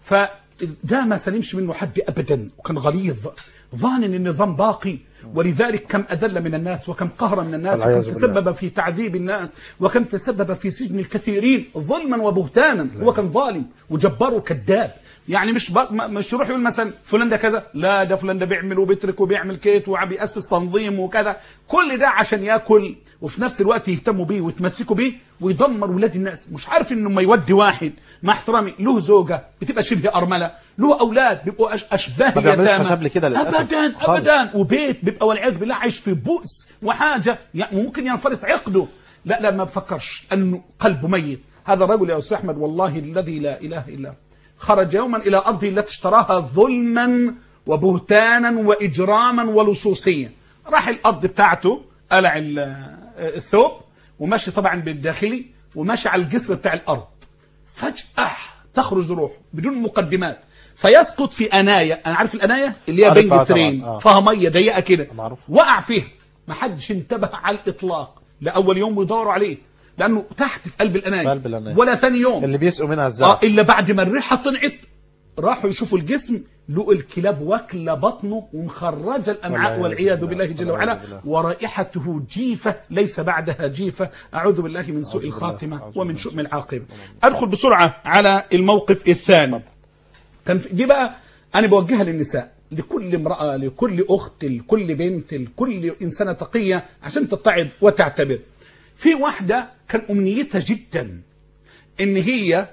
فده ما سلمش منه حد ابدا وكان غليظ ظان ان النظام باقي ولذلك كم اذل من الناس وكم قهر من الناس وكم والعياذ بالله. تسبب في تعذيب الناس وكم تسبب في سجن الكثيرين ظلما وبهتانا هو كان ظالم وجبار وكذاب يعني مش بق... ما- مش يروح يقول مثلا فلان ده كذا لا ده فلان ده بيعمل وبيترك وبيعمل كيت وبيأسس تنظيم وكذا كل ده عشان ياكل وفي نفس الوقت يهتموا بيه ويتمسكوا بيه ويدمر ولاد الناس مش عارف انه ما يودي واحد مع احترامي له زوجه بتبقى شبه ارمله له اولاد بيبقوا أش- اشباه ما بيعملوش يتامى. حساب لكده للأسف. ابدا خالص. ابدا وبيت بيبقى والعياذ بالله عايش في بؤس وحاجه يعني ممكن ينفرط عقده لا لا ما بفكرش انه قلبه ميت هذا الرجل يا استاذ احمد والله الذي لا اله الا هو خرج يوما الى ارضه التي اشتراها ظلما وبهتانا واجراما ولصوصيا راح الارض بتاعته قلع ال- الثوب وماشي طبعا بالداخلي وماشي على الجسر بتاع الارض فجاه تخرج روح بدون مقدمات فيسقط في انايه انا عارف الانايه اللي هي بين عارفها جسرين طبعاً، آه. فيها ميه ضيقه كده معروف. وقع فيها ما حدش انتبه على الاطلاق لاول يوم يدوروا عليه لانه تحت في قلب الانايه في قلب الأناية. ولا ثاني يوم اللي بيسقوا منها اه الزرع الا بعد ما الريحه طلعت راحوا يشوفوا الجسم لقوا الكلاب واكله بطنه ومخرجه الامعاء والعياذ والعياذ بالله. بالله جل والعياذ وعلا بالله. ورائحته جيفه ليس بعدها جيفه اعوذ بالله من سوء بالله. الخاتمه أعوذ ومن بالله. شؤم العاقبه ادخل بسرعه على الموقف الثاني كان في دي بقى انا بوجهها للنساء لكل امراه لكل اخت لكل بنت لكل انسانه تقيه عشان تتعظ وتعتبر في واحده كان امنيتها جدا ان هي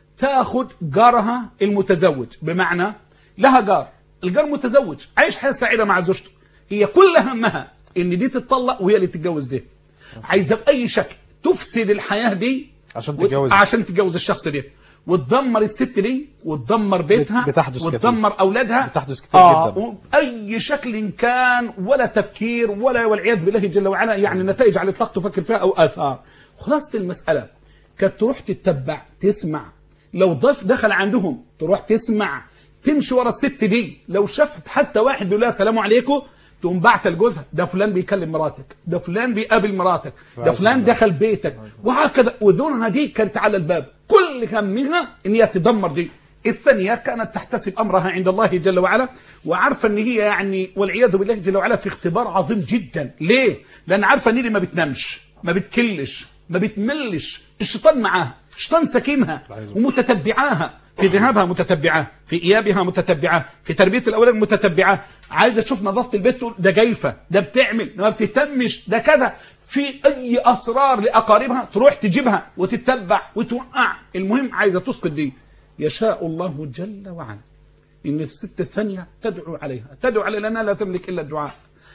تاخد جارها المتزوج بمعنى لها جار الجار متزوج عايش حياه سعيده مع زوجته هي كل همها ان دي تتطلق وهي اللي تتجوز ده عايزه باي شكل تفسد الحياه دي عشان وت- تتجوز. عشان تتجوز الشخص ده وتدمر الست دي وتدمر بيتها بتحدث كتير. وتدمر اولادها بتحدث كتير آه جدا. باي شكل كان ولا تفكير ولا والعياذ بالله جل وعلا يعني نتائج على الاطلاق تفكر فيها او اثار خلاصه المساله كانت تروح تتبع تسمع لو ضيف دخل عندهم تروح تسمع تمشي ورا الست دي لو شافت حتى واحد بيقول لها السلام عليكم تقوم بعت لجوزها ده فلان بيكلم مراتك ده فلان بيقابل مراتك ده فلان دخل بيتك وهكذا وذونها دي كانت على الباب كل همها ان هي تدمر دي الثانية كانت تحتسب أمرها عند الله جل وعلا وعارفة أن هي يعني والعياذ بالله جل وعلا في اختبار عظيم جدا ليه؟ لأن عارفة أن هي ما بتنامش ما بتكلش ما بتملش الشيطان معاها الشيطان سكينها ومتتبعاها في ذهابها متتبعاه في إيابها متتبعاه في تربية الأولاد متتبعاه عايزة تشوف نظافة البيت تقول ده جايفة ده بتعمل ما بتهتمش ده كذا في أي أسرار لأقاربها تروح تجيبها وتتبع وتوقع المهم عايزة تسقط دي يشاء الله جل وعلا ان الست الثانيه تدعو عليها تدعو عليها لانها لا تملك الا الدعاء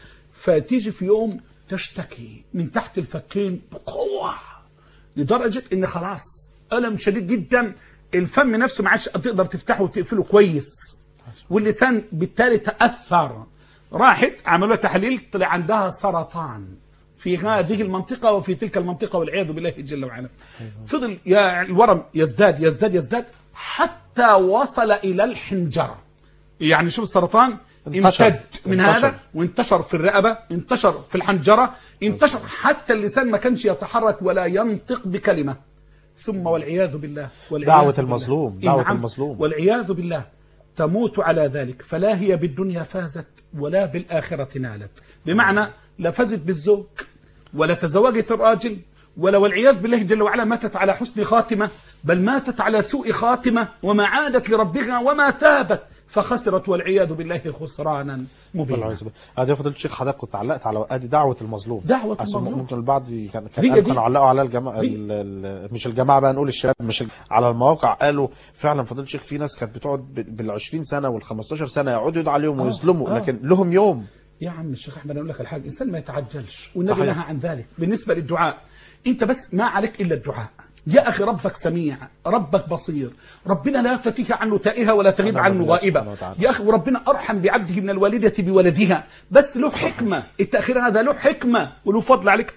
فتيجي في يوم تشتكي من تحت الفكين بقوه لدرجه ان خلاص الم شديد جدا الفم نفسه ما عادش تقدر تفتحه وتقفله كويس واللسان بالتالي تاثر راحت عملوا لها تحليل طلع عندها سرطان في هذه المنطقة وفي تلك المنطقة والعياذ بالله جل وعلا فضل يا الورم يزداد يزداد يزداد حتى وصل إلى الحنجرة يعني شوف السرطان انتشر. امتد من انتشر. هذا وانتشر في الرقبة انتشر في الحنجرة انتشر حتى اللسان ما كانش يتحرك ولا ينطق بكلمة ثم والعياذ بالله والعياذ دعوة بالله. المظلوم، إيه دعوة نعم. المظلوم. والعياذ بالله تموت على ذلك فلا هي بالدنيا فازت ولا بالآخرة نالت بمعنى لا فازت بالزوج ولا تزوجت الراجل ولا والعياذ بالله جل وعلا ماتت على حسن خاتمة بل ماتت على سوء خاتمة وما عادت لربها وما تابت فخسرت والعياذ بالله خسرانا مبينا والعياذ بالله هذه فضيله الشيخ حضرتك كنت علقت على ادي دعوه المظلوم دعوة أصل المظلوم. ممكن البعض ي- كان هي كان دي. كانوا علقوا على الجماعه هي. ال- ال- مش الجماعه بقى نقول الشباب مش ال- على المواقع قالوا فعلا فضيله الشيخ في ناس كانت بتقعد بال 20 سنه وال 15 سنه يقعدوا يدعوا عليهم آه، ويظلموا آه. لكن لهم يوم يا عم الشيخ احمد اقول لك الحاجه الانسان ما يتعجلش والنبي صحيح. نهى عن ذلك بالنسبه للدعاء انت بس ما عليك الا الدعاء يا اخي ربك سميع ربك بصير ربنا لا تتيه عنه تائهه ولا تغيب نعم عنه بالله غائبه سبحانه وتعالى. يا اخي وربنا ارحم بعبده من الوالده بولدها بس له حكمه التاخير هذا له حكمه وله فضل عليك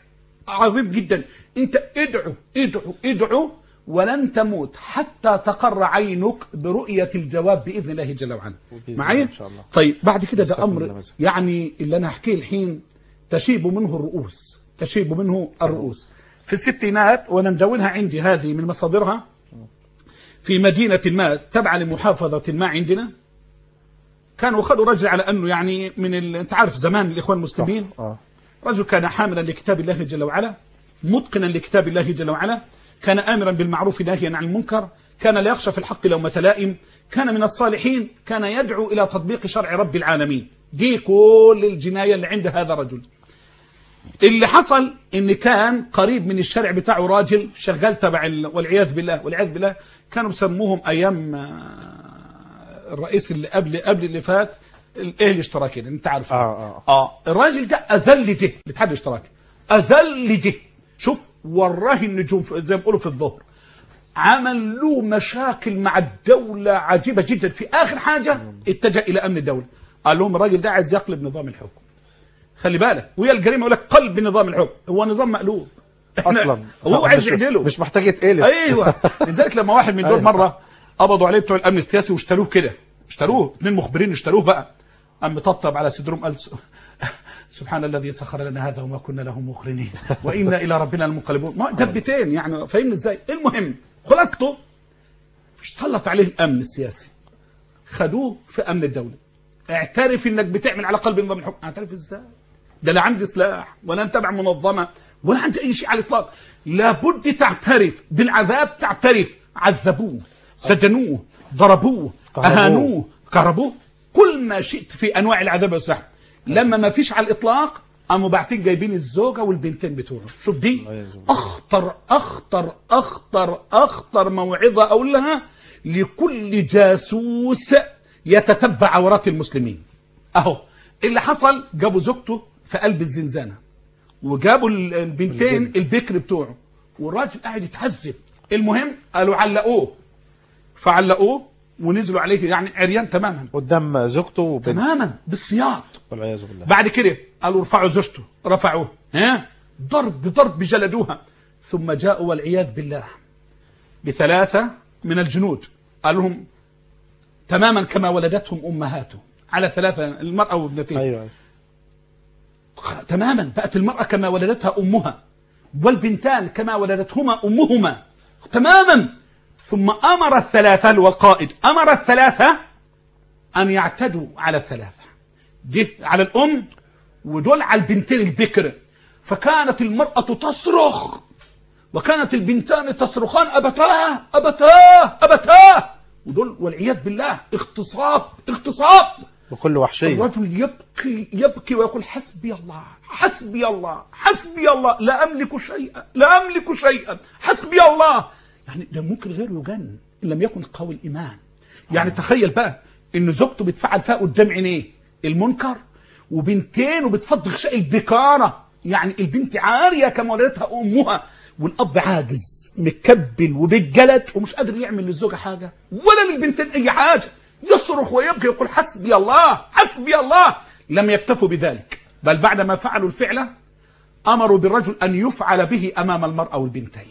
عظيم جدا انت ادعو ادعو ادعو ولن تموت حتى تقر عينك برؤية الجواب بإذن الله جل وعلا وبإذن معايا الله إن شاء الله. طيب بعد كده ده نستكمل أمر اللمسة. يعني اللي أنا أحكيه الحين تشيب منه الرؤوس تشيب منه الرؤوس في الستينات وأنا مدونها عندي هذه من مصادرها في مدينة ما تبع لمحافظة ما عندنا كانوا خدوا رجل على أنه يعني من ال... أنت عارف زمان الإخوان المسلمين اه رجل كان حاملا لكتاب الله جل وعلا متقنا لكتاب الله جل وعلا كان آمرا بالمعروف ناهيا عن المنكر كان لا يخشى في الحق لومة لائم كان من الصالحين كان يدعو إلى تطبيق شرع رب العالمين دي كل الجناية اللي عند هذا الرجل اللي حصل ان كان قريب من الشارع بتاعه راجل شغال تبع ال... والعياذ بالله والعياذ بالله كانوا بيسموهم ايام آه، الرئيس اللي قبل قبل اللي فات ال- ايه الاشتراكي ده انت عارفه اه اه اه الراجل ده اذل ده الاتحاد الاشتراكي اذل ده شوف وراه النجوم في- زي ما بيقولوا في الظهر عمل له مشاكل مع الدولة عجيبة جدا في آخر حاجة اتجه إلى أمن الدولة قال لهم الراجل ده عايز يقلب نظام الحكم خلي بالك ويا الجريمة يقول لك قلب نظام الحكم هو نظام مقلوب اصلا هو عايز مش- يعدله مش محتاج يتقلب ايوه لذلك لما واحد من دول أيوة مره قبضوا عليه بتوع الامن السياسي واشتروه كده اشتروه اثنين مخبرين اشتروه بقى قام مطبطب على صدرهم قال س- سبحان الذي سخر لنا هذا وما كنا له مقرنين وانا الى ربنا المنقلبون ما دبتين يعني فاهمني ازاي المهم خلاصته سلط عليه الامن السياسي خدوه في امن الدوله اعترف انك بتعمل على قلب نظام الحكم اعترف ازاي ده لا عندي سلاح ولا انت تبع منظمه ولا عندي اي شيء على الاطلاق لابد تعترف بالعذاب تعترف عذبوه سجنوه ضربوه كهربوه. اهانوه كهربوه كل ما شئت في انواع العذاب والسحب لما ما فيش على الاطلاق قاموا باعتين جايبين الزوجه والبنتين بتوعه شوف دي والعياذ بالله. اخطر اخطر اخطر اخطر موعظه اقولها لكل جاسوس يتتبع عورات المسلمين اهو اللي حصل جابوا زوجته في قلب الزنزانه وجابوا ال- البنتين البكر بتوعه والراجل قاعد يتعذب المهم قالوا علقوه فعلقوه ونزلوا عليه يعني عريان تماما قدام زوجته وبنت تماما بالسياط والعياذ بالله بعد كده قالوا ارفعوا زوجته رفعوه ها ضرب ضرب جلدوها ثم جاءوا والعياذ بالله بثلاثة من الجنود قال لهم تماما كما ولدتهم أمهاته على ثلاثة المرأة وابنتين ايوه أيوة. تماما بقت المرأة كما ولدتها أمها والبنتان كما ولدتهما أمهما تماما ثم أمر الثلاثة اللي هو القائد أمر الثلاثة أن يعتدوا على الثلاثة دي على الأم ودول على البنتين البكر فكانت المرأة تصرخ وكانت البنتان تصرخان أبتاه أبتاه أبتاه ودول والعياذ بالله اغتصاب اغتصاب بكل وحشيه الرجل يبكي يبكي ويقول حسبي الله حسبي الله حسبي الله لا أملك شيئا لا أملك شيئا حسبي الله يعني ده ممكن غيره يجن إن لم يكن قوي الإيمان يعني تخيل بقى إن زوجته بتفعل فيها قدام عينيه المنكر وبنتين وبتفض غشاء البكارة يعني البنت عارية كما ولدتها أمها والأب عاجز مكبل وبالجلد ومش قادر يعمل للزوجة حاجة ولا للبنتين أي حاجة يصرخ ويبكي يقول حسبي الله حسبي الله لم يكتفوا بذلك بل بعدما فعلوا الفعل أمروا بالرجل أن يفعل به أمام المرأة والبنتين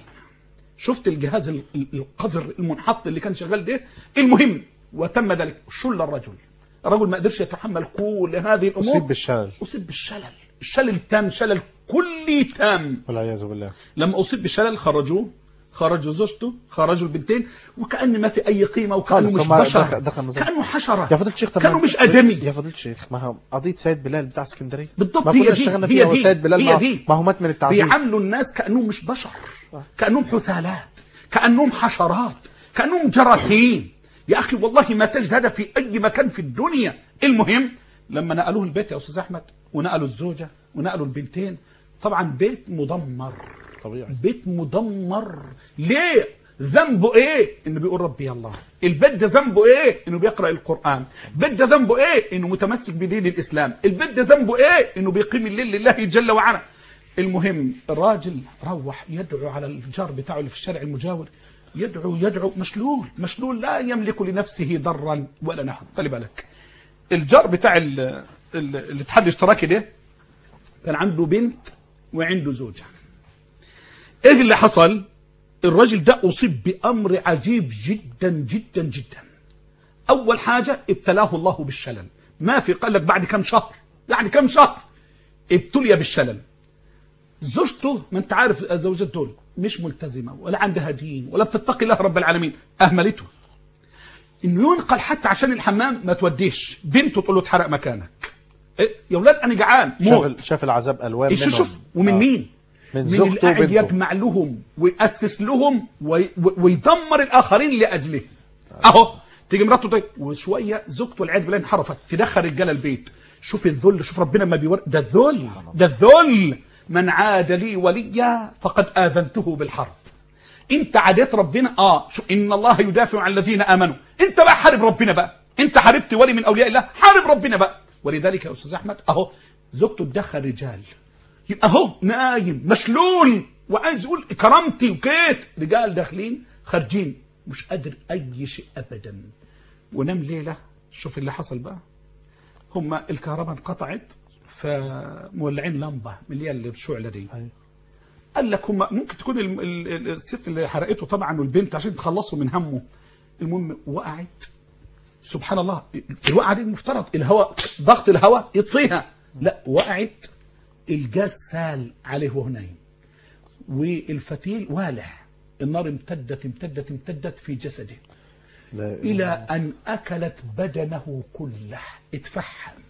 شفت الجهاز ال- ال- القذر المنحط اللي كان شغال ده المهم وتم ذلك شل الرجل الرجل ما قدرش يتحمل كل هذه الأمور اصيب بالشلل أصيب بالشلل الشلل التام شلل كلي تام والعياذ بالله لما أصيب بالشلل خرجوه خرجوا زوجته خرجوا البنتين وكأن ما في أي قيمة وكأنه خالص، مش هما بشر دخل- دخل نظام. كأنه حشرة يا فضيلة الشيخ طب كانوا ما- مش آدمي يا فضيلة الشيخ ما هو قضية سيد بلال بتاع اسكندرية بالضبط ما هي كنا دي اشتغلنا هي فيها دي وسيد بلال هي ما, دي ما هو مات من التعذيب بيعاملوا الناس كأنهم مش بشر كأنهم حثالات كأنهم حشرات كأنهم جراثيم يا أخي والله ما تجد هذا في أي مكان في الدنيا المهم لما نقلوه البيت يا أستاذ أحمد ونقلوا الزوجة ونقلوا البنتين طبعا بيت مدمر طبيعي بيت مدمر ليه ذنبه ايه انه بيقول ربي الله البيت ده ذنبه ايه انه بيقرا القران البيت ده ذنبه ايه انه متمسك بدين الاسلام البيت ده ذنبه ايه انه بيقيم الليل لله جل وعلا المهم الراجل روح يدعو على الجار بتاعه اللي في الشارع المجاور يدعو يدعو مشلول مشلول لا يملك لنفسه ضرا ولا نفعا خلي بالك الجار بتاع ال- ال- الاتحاد الاشتراكي ده كان عنده بنت وعنده زوجه ايه اللي حصل الراجل ده اصيب بامر عجيب جدا جدا جدا اول حاجه ابتلاه الله بالشلل ما في قال لك بعد كم شهر يعني كم شهر ابتلي بالشلل زوجته ما انت عارف الزوجات دول مش ملتزمه ولا عندها دين ولا بتتقي الله رب العالمين اهملته انه ينقل حتى عشان الحمام ما توديش بنته تقول له اتحرق مكانك إيه؟ يا اولاد انا جعان شاف, موت ال- شاف العذاب الوان إيش منهم. شوف ومن آه. مين من من زوجته اللي قاعد وبنته. يجمع لهم ويأسس لهم وي- ويدمر الآخرين لأجله أهو تيجي مراته طيب وشوية زوجته والعياذ بالله انحرفت تدخل رجال البيت شوف الذل شوف ربنا ما بيور ده الذل ده الذل من عاد لي وليا فقد آذنته بالحرب انت عادات ربنا اه شوف ان الله يدافع عن الذين امنوا انت بقى حارب ربنا بقى انت حاربت ولي من اولياء الله حارب ربنا بقى ولذلك يا استاذ احمد اهو زوجته تدخل رجال يبقى اهو نايم مشلول وعايز يقول كرامتي وكيت رجال داخلين خارجين مش قادر اي شيء ابدا ونام ليله شوف اللي حصل بقى هم الكهرباء انقطعت فمولعين لمبه من اللي هي اللي بالشعله دي أيوة. قال لك هم ممكن تكون ال- ال- ال- الست اللي حرقته طبعا والبنت عشان تخلصوا من همه المهم وقعت سبحان الله الوقعه دي المفترض الهواء ضغط الهواء يطفيها لا وقعت الجاز سال عليه وهو نايم والفتيل والع النار امتدت امتدت امتدت في جسده لا إلى أن أكلت بدنه كله اتفحم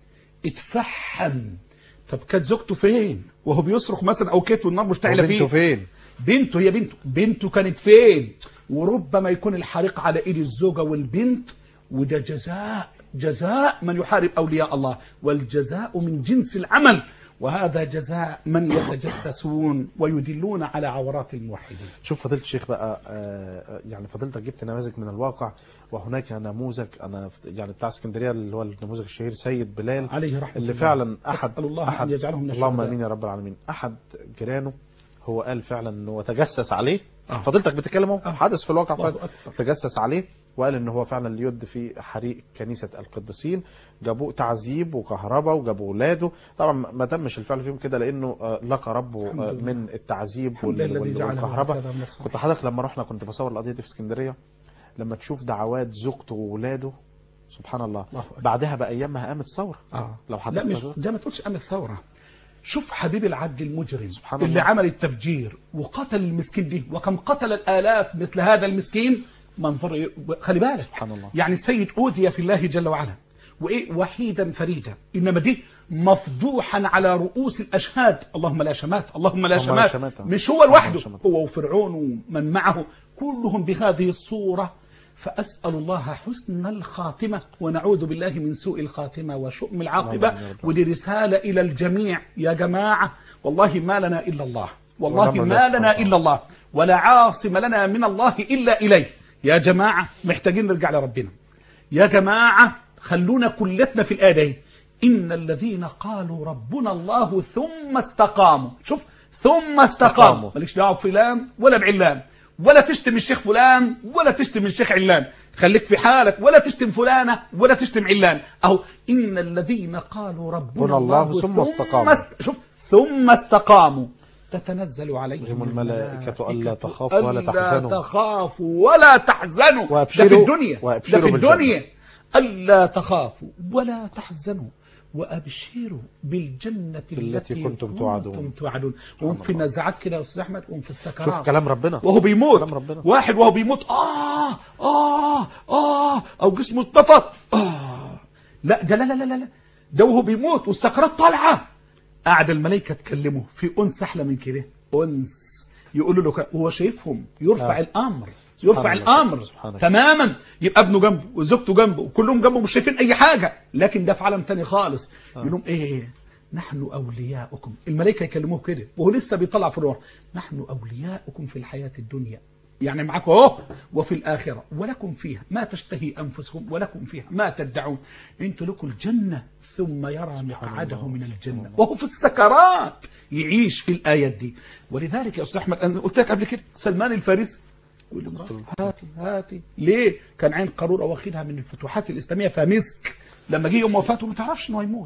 اتفحم طب كانت زوجته فين وهو بيصرخ مثلا أو كيت والنار مشتعلة وبنته فيه فين بنته هي بنته بنته كانت فين وربما يكون الحريق على ايد الزوجة والبنت وده جزاء جزاء من يحارب أولياء الله والجزاء من جنس العمل وهذا جزاء من يتجسسون ويدلون على عورات الموحدين شوف فضيلة الشيخ بقى آه، يعني فضيلتك جبت نماذج من الواقع وهناك نموذج انا يعني بتاع اسكندريه اللي هو النموذج الشهير سيد بلال عليه رحمة اللي الله. فعلا احد أسأل الله أحد أن يجعله من اللهم الشهداء. امين يا رب العالمين احد جيرانه هو قال فعلا انه تجسس عليه آه. فضيلتك بتتكلم اهو آه. حدث في الواقع الله فعلا أكبر. تجسس عليه وقال ان هو فعلا ليد في حريق كنيسه القديسين جابوه تعذيب وكهرباء وجابوا اولاده طبعا ما تمش الفعل فيهم كده لانه آه، لقى ربه الحمد آه، لله. من التعذيب الحمد لله الذي وال- جعله والكهرباء هكذا من الصالحين. كنت حضرتك لما رحنا كنت بصور القضيه دي في اسكندريه لما تشوف دعوات زوجته وولاده سبحان الله الله أكبر. بعدها بايامها قامت ثوره آه. لو لا حضرتك مش تذكر. ده ما تقولش قام الثوره شوف حبيب العبد المجرم سبحان اللي الله. عمل التفجير وقتل المسكين دي وكم قتل الالاف مثل هذا المسكين منظر ي- خلي بالك سبحان الله. يعني السيد اوذي في الله جل وعلا وايه وحيدا فريدا انما دي مفضوحا على رؤوس الاشهاد اللهم لا شمات اللهم لا اللهم لا شمات شمات. مش هو لوحده شمات. هو وفرعون ومن معه كلهم بهذه الصورة فأسأل الله حسن الخاتمة ونعوذ بالله من سوء الخاتمة وشؤم العاقبة اللهم آمين. ودي رسالة إلى الجميع يا جماعة والله ما لنا إلا الله والله والأمر ما لله لنا سبحانه إلا الله ولا عاصم لنا من الله إلا إليه يا جماعة محتاجين نرجع لربنا يا جماعة خلونا كلتنا في الآية دي إن الذين قالوا ربنا الله ثم استقاموا شوف ثم استقاموا استقاموا. مالكش دعوه بفلان ولا بعلان ولا تشتم الشيخ فلان ولا تشتم الشيخ علان خليك في حالك ولا تشتم فلانة ولا تشتم علان أهو إن الذين قالوا ربنا ربنا الله الله ثم استقاموا. است... شوف ثم استقاموا تتنزل عليهم هم الملائكة ألا تخافوا ولا ألا تحزنوا. تخافوا ولا تحزنوا ده وأبشروا- في الدنيا ده وأبشروا في بالجنة. الدنيا ألا تخافوا ولا تحزنوا وأبشروا بالجنة التي كنتم توعدون. كنتم توعدون وهم في النزعات كده يا أستاذ أحمد وهم في السكرات شوف كلام ربنا وهو بيموت كلام ربنا. واحد وهو بيموت آه آه آه أو جسمه اتنفض آه لا ده لا لا لا لا لا ده وهو بيموت والسكرات طالعة قاعد الملائكة تكلمه في أنس أحلى من كده أنس يقولوا له ك- هو شايفهم يرفع آه. الأمر يرفع الله، الأمر سبحانك. تماما يبقى ابنه جنبه وزوجته جنبه وكلهم جنبه مش شايفين أي حاجة لكن ده في عالم تاني خالص يقول لهم إيه نحن أولياؤكم الملائكة يكلموه كده وهو لسه بيطلع في الروح نحن أولياؤكم في الحياة الدنيا يعني معاكم اهو وفي الآخرة ولكم فيها ما تشتهي أنفسكم ولكم فيها ما تدعون انتوا لكم الجنة ثم يرى مقعده من الجنة وهو في السكرات يعيش في الآيات دي ولذلك يا أستاذ أحمد أنا قلت لك قبل كده سلمان الفارسي يقول لامرأته هاتي هاتي ليه كان عين قارورة واخدها من الفتوحات الإسلامية فمسك لما جه يوم وفاته ما تعرفش انه هيموت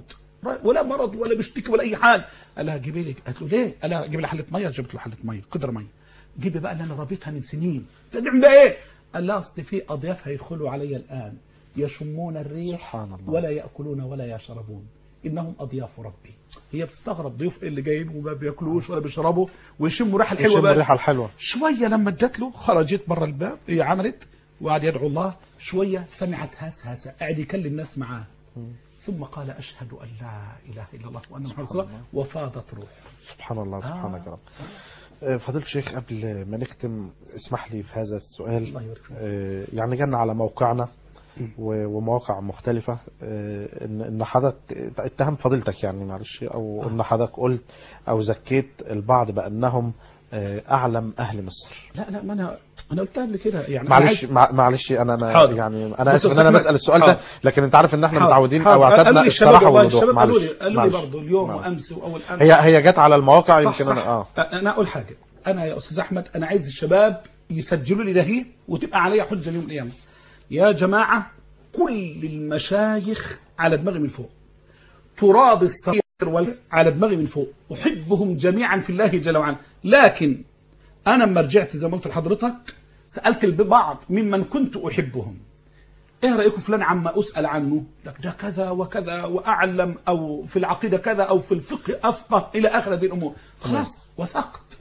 ولا مرض ولا بيشتكي ولا اي حاجه قال لها جيبي لي قالت له ليه قال لها جيب لي حله ميه جبت له حله ميه قدر ميه جيبي بقى اللي انا ربيتها من سنين تدعم بقى ايه قال لها اصل في اضياف هيدخلوا علي الان يشمون الريح سبحان الله. ولا ياكلون ولا يشربون انهم اضياف ربي هي بتستغرب ضيوف اللي جايين وما بياكلوش ولا بيشربوا ويشموا ريحه الحلوه يشموا بس الريحة الحلوة. شويه لما ادت له خرجت بره الباب هي عملت وقعد يدعو الله شويه سمعت هاس هاس قاعد يكلم الناس معاه ثم قال اشهد ان لا اله الا الله وان محمد رسول الله وفاضت روح سبحان الله سبحانك يا رب آه، فضيلة الشيخ قبل ما نختم اسمح لي في هذا السؤال الله يبارك فيك. آه، يعني جانا على موقعنا و- ومواقع مختلفة آه، ان ان حضرتك اتهم فضيلتك يعني معلش او ان حضرتك قلت او زكيت البعض بانهم آه، اعلم اهل مصر لا لا ما انا انا قلتها قبل كده يعني أنا معلش عايز- مع- معلش انا انا حاضر. يعني انا بص يا اسف ان انا أستاذ بسال السؤال ده حاضر. لكن انت عارف ان احنا حاضر. متعودين حاضر. او قال اعتدنا لي الشباب الصراحه والله والوضوح الشباب قالوا معلش لي قالوا لي معلش. برضه اليوم معلش. وامس واول امس هي هي جت على المواقع صح يمكن صح. انا اه انا اقول حاجه انا يا استاذ احمد انا عايز الشباب يسجلوا لي ده هي وتبقى عليا حجه اليوم القيامه يا جماعه كل المشايخ على دماغي من فوق تراب الصغير وال- على دماغي من فوق احبهم جميعا في الله جل وعلا لكن انا لما رجعت زي ما قلت لحضرتك سالت البعض ممن كنت احبهم ايه رايكم فلان عما اسال عنه لك ده كذا وكذا واعلم او في العقيده كذا او في الفقه افقه الى اخر هذه الامور خلاص وثقت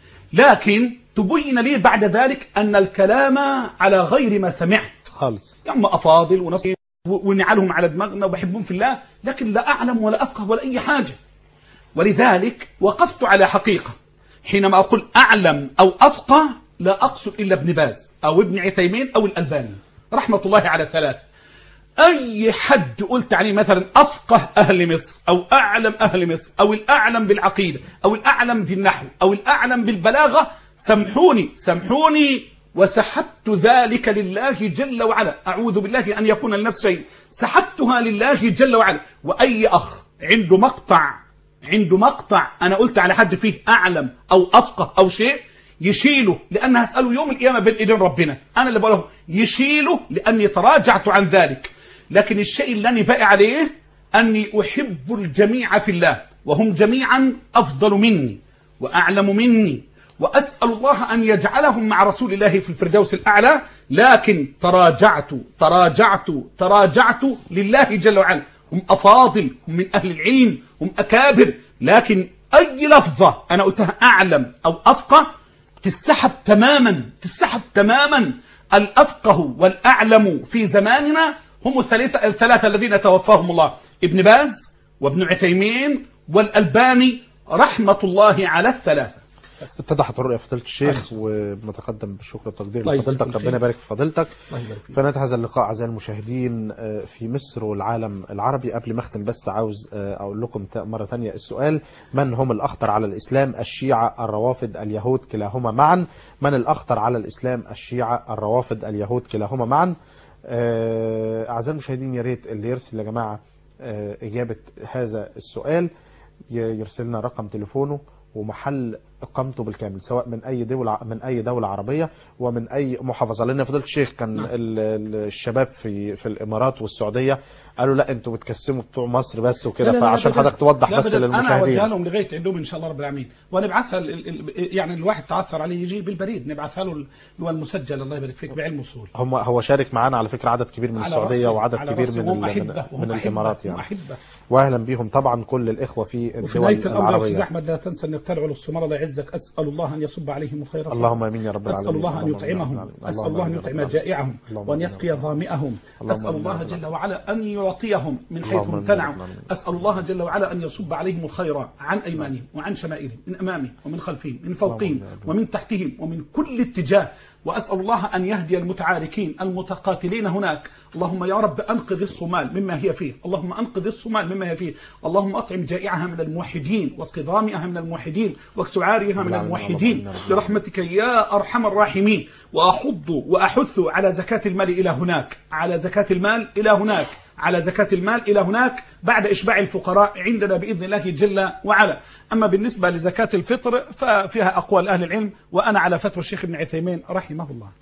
لكن تبين لي بعد ذلك ان الكلام على غير ما سمعت خالص يا اما افاضل وناس و- ونعلهم على دماغنا وبحبهم في الله لكن لا اعلم ولا افقه ولا اي حاجه ولذلك وقفت على حقيقه حينما اقول اعلم او افقه لا اقصد الا ابن باز او ابن عثيمين او الالباني رحمه الله على الثلاثه اي حد قلت عليه مثلا افقه اهل مصر او اعلم اهل مصر او الاعلم بالعقيده او الاعلم بالنحو او الاعلم بالبلاغه سامحوني سامحوني وسحبت ذلك لله جل وعلا اعوذ بالله ان يكون لنفس شيء سحبتها لله جل وعلا واي اخ عنده مقطع عنده مقطع انا قلت على حد فيه اعلم او افقه او شيء يشيله لأن هسأله يوم القيامة بين إيدين ربنا أنا اللي بقوله يشيله لأني تراجعت عن ذلك لكن الشيء اللي أنا باقي عليه أني أحب الجميع في الله وهم جميعا أفضل مني وأعلم مني وأسأل الله أن يجعلهم مع رسول الله في الفردوس الأعلى لكن تراجعت تراجعت تراجعت لله جل وعلا هم أفاضل هم من أهل العلم هم أكابر لكن أي لفظة أنا قلتها أعلم أو أفقه تسحب تماما تسحب تماما الأفقه والأعلم في زماننا هم الثلاثة, الثلاثة الذين توفاهم الله ابن باز وابن عثيمين والألباني رحمة الله على الثلاثة اتضحت الرؤية فضيلة الشيخ وبنتقدم بالشكر والتقدير الله لفضيلتك يجزيك ربنا خير. يبارك في فضيلتك الله يبارك فيك. فنهاية هذا اللقاء أعزائي المشاهدين آه، في مصر والعالم العربي قبل ما أختم بس عاوز آه، أقول لكم ت- مرة تانية السؤال من هم الأخطر على الإسلام الشيعة الروافد اليهود كلاهما معا من الأخطر على الإسلام الشيعة الروافد اليهود كلاهما معا آه، أعزائي المشاهدين يا ريت اللي يرسل يا جماعة آه، إجابة هذا السؤال ي- يرسل لنا رقم تليفونه ومحل اقامته بالكامل سواء من اي دوله من اي دوله عربيه ومن اي محافظه لان فضيله الشيخ كان ال- ال- الشباب في في الامارات والسعوديه قالوا لا انتوا بتكسموا بتوع مصر بس وكده لا لا لا فعشان أبداً. حضرتك توضح لا بس أبداً. انا اوديها للمشاهدين لهم لغايه عندهم ان شاء الله رب العالمين ونبعثها ال- ال- يعني الواحد تعثر عليه يجي بالبريد نبعثها له اللي هو المسجل الله يبارك فيك بعلم وصول هم هو شارك معانا على فكره عدد كبير من على السعوديه رأسي- وعدد على كبير رأسي. من وهم ال- أحبة. من, وهم من أحبة. الامارات وهم يعني أحبة. واهلا بيهم طبعا كل الاخوه في وفي الدول نهايه الامر يا استاذ العربيه احمد لا تنسى ان يبتلعوا للصمار الله يعزك اسال الله ان يصب عليهم الخير صبا. اللهم امين يا رب العالمين اسال الله ان اللهم آمين يا رب يطعمهم العالمين. اسال اللهم الله ان آمين يا رب يطعم العالمين. جائعهم اللهم وان آمين يا يسقي ظامئهم اللهم اسال آمين يا الله رب جل وعلا ان يعطيهم من حيث اللهم آمين يا امتنعوا رب العالمين. اسال الله جل وعلا ان يصب عليهم الخير عن ايمانهم وعن شمائلهم من امامهم ومن خلفهم من فوقهم اللهم آمين. ومن تحتهم ومن كل اتجاه وأسأل الله أن يهدي المتعاركين المتقاتلين هناك اللهم يا رب أنقذ الصومال مما هي فيه اللهم أنقذ الصومال مما هي فيه اللهم أطعم جائعها من الموحدين واسق ظامئها من الموحدين واكس عاريها من اللهم الموحدين آمين. برحمتك يا أرحم الراحمين وأحض وأحث على زكاة المال إلى هناك على زكاة المال إلى هناك على زكاة المال إلى هناك بعد إشباع الفقراء عندنا بإذن الله جل وعلا أما بالنسبة لزكاة الفطر ففيها أقوال أهل العلم وأنا على فتوى الشيخ ابن عثيمين رحمه الله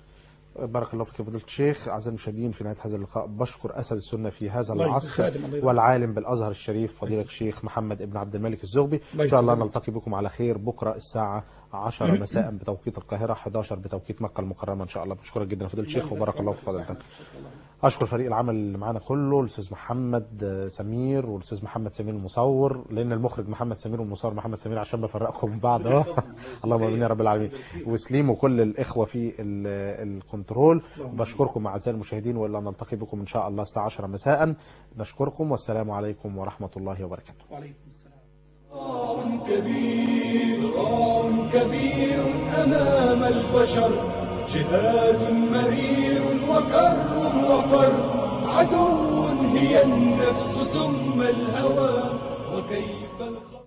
بارك الله فيك يا فضيلة الشيخ أعزائي المشاهدين في نهاية هذا اللقاء بشكر أسد السنة في هذا الله العصر يجزيك خادم، الله يرحمه. والعالم بالأزهر الشريف فضيلة الشيخ محمد ابن عبد الملك الزغبي الله إن شاء الله يسلمك. نلتقي بكم على خير بكرة الساعة 10 مساء بتوقيت القاهرة 11 بتوقيت مكة المكرمة إن شاء الله بشكرك جدا يا فضيلة الشيخ وبارك الله في فضيلتك اشكر فريق العمل اللي معانا كله الاستاذ محمد آه، سمير والاستاذ محمد سمير المصور لان المخرج محمد سمير والمصور محمد سمير عشان بفرقكم من بعض اهو اللهم امين يا رب العالمين وسليم وكل الاخوه في ال- الكنترول بشكركم اعزائي المشاهدين والا نلتقي بكم ان شاء الله الساعه 10 مساء نشكركم والسلام عليكم ورحمه الله وبركاته وعليكم السلام صراع كبير صراع كبير أمام البشر جهاد مرير وكر وفر عدو هي النفس ثم الهوى وكيف الخ...